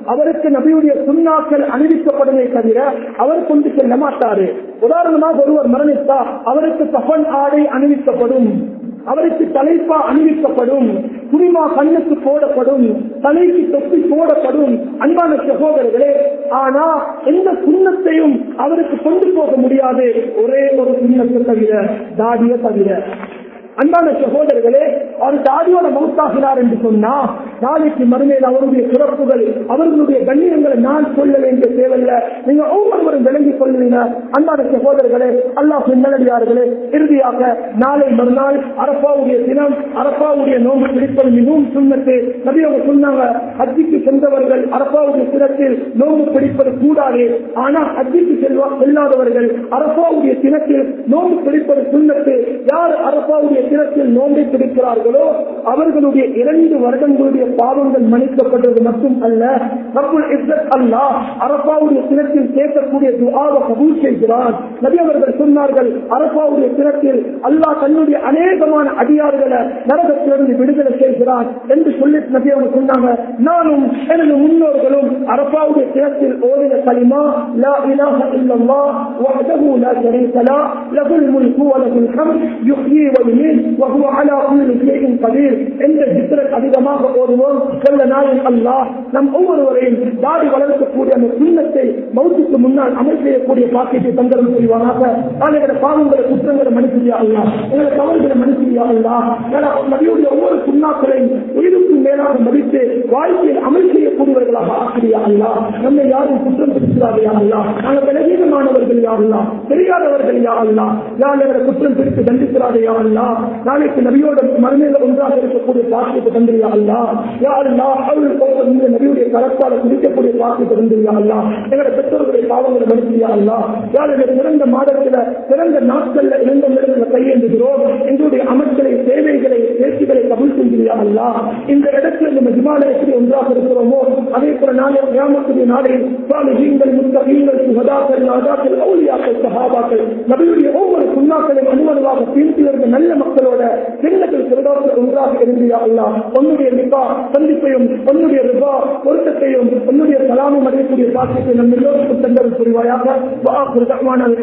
அவருக்கு நபியுடைய சுண்ணாக்கள் அணிவிக்கப்படுமே தவிர அவர் கொண்டு செல்ல மாட்டாரு உதாரணமாக ஒருவர் மரணித்தா அவருக்கு கஃன் ஆடை அணிவிக்கப்படும் அவருக்கு தலைப்பா அணிவிக்கப்படும் குடிமா கண்ணுக்கு போடப்படும் தலைக்கு தொப்பி போடப்படும் அன்பான சகோதரர்களே ஆனா எந்த சுண்ணத்தையும் அவருக்கு கொண்டு போக முடியாது ஒரே ஒரு சுண்ணத்தை தவிர தாடிய தவிர அன்பான சகோதரர்களே அவர் தாடியோட மௌத்தாகிறார் என்று சொன்னா நாளைக்கு மறுமையில் அவருடைய சிறப்புகள் அவர்களுடைய கண்ணியங்களை நான் சொல்ல வேண்டிய தேவையில்லை நீங்க ஒவ்வொருவரும் விளங்கிக் கொள்வீங்க அன்பான சகோதரர்களே அல்லாஹ் நல்லடியார்களே இறுதியாக நாளை மறுநாள் அரப்பாவுடைய தினம் அரப்பாவுடைய நோன்பு பிடிப்பது மிகவும் சுண்ணத்து நபி அவங்க சொன்னாங்க ஹஜ்ஜிக்கு சென்றவர்கள் அரப்பாவுடைய தினத்தில் நோன்பு பிடிப்பது கூடாது ஆனால் ஹஜ்ஜிக்கு செல்வா செல்லாதவர்கள் அரப்பாவுடைய தினத்தில் நோன்பு பிடிப்பது சுண்ணத்து யார் அரப்பாவுடைய தினத்தில் நோன்பை பிடிக்கிறார்களோ அவர்களுடைய இரண்டு வருடங்களுடைய பாவங்கள் மன்னிக்கப்பட்டது மட்டும் அல்ல ரப்புல் இஸ்ஸத் அல்லாஹ் அரபாவுடைய தினத்தில் கேட்கக்கூடிய துஆவை கபூல் செய்கிறான் நபி அவர்கள் சொன்னார்கள் அரபாவுடைய தினத்தில் அல்லாஹ் தன்னுடைய அநேகமான அடியார்களை நரகத்திலிருந்து விடுதலை செய்கிறான் என்று சொல்லி நபி அவங்க சொன்னாங்க நானும் எனது முன்னோர்களும் அரபாவுடைய தினத்தில் ஓதின கலிமா லா இலாஹ இல்லல்லாஹ் வஹ்தஹு லா ஷரீக லா லஹுல் முல்கு வ லஹுல் ஹம்த் யுஹ்யி வ யுமீத் وهو على كل شيء قدير என்ற ஜிக்ரத் அதிகமாக ஓதுவோம் சொல்ல நாளில் அல்லாஹ் நம் ஒவ்வொருவரையும் தாடி வளர்க்கக்கூடிய அந்த சுண்ணத்தை மௌத்துக்கு முன்னால் அமல் செய்யக்கூடிய பாக்கியத்தை தந்தரம் செய்வானாக எங்களோட பாவங்களை குற்றங்களை மனுஷியா அல்லா எங்களை தவறுகளை மனுஷியா அல்லா நபியுடைய ஒவ்வொரு சுண்ணாக்களையும் உயிருக்கும் மேலாக மதித்து வாழ்க்கையில் அமல் செய்யக்கூடியவர்களாக ஆக்கிரியா அல்லா நம்மை யாரும் குற்றம் பிடிக்கிறாரையா அல்லா நாங்கள் பலவீனமானவர்கள் யா அல்லா தெரியாதவர்கள் யா அல்லா யார் எங்களை குற்றம் பிடித்து தண்டிக்கிறாரையா அல்லா நாளைக்கு நபியோட மறுமையில ஒன்றாக இருக்கக்கூடிய பாக்கியத்தை தந்திரியா அல்லா யா அல்லா அவள் இந்த நபியுடைய கரத்தால குடிக்கக்கூடிய பாக்கியத்தை தந்திரியா அல்லா எங்களுடைய பெற்றோர்களுடைய பாவங்களை மனுஷியா அல்லா யாருடைய சிறந்த மாதத்துல சிறந்த நாட்கள்ல இரண்டு இடத்துல கையேந்துகிறோம் எங்களுடைய அமைச்சரை சேவைகளை பேச்சுகளை கபுல் செஞ்சியா அல்லா இந்த இடத்துல நம்ம ஜிமாலயத்தில் ஒன்றாக இருக்கிறோமோ அதே போல நாளை கிராமத்துடைய நாளில் சாலிஹீன்கள் முத்தகீன்கள் சுகதாக்கள் நாதாக்கள் அவுலியாக்கள் சஹாபாக்கள் நபியுடைய ஒவ்வொரு சுண்ணாக்களையும் அனுமதிவாக தீர்த்து வருகிற நல்ல மக்களோட சின்னத்தில் சிறதாக ஒன்றாக இருந்தியா அல்லா உன்னுடைய நிபா சந்திப்பையும் உன்னுடைய ரிபா பொருத்தத்தையும் உன்னுடைய கலாமும் அடையக்கூடிய பாக்கியத்தை நம்ம எல்லோருக்கும் தந்தல் புரிவாயாக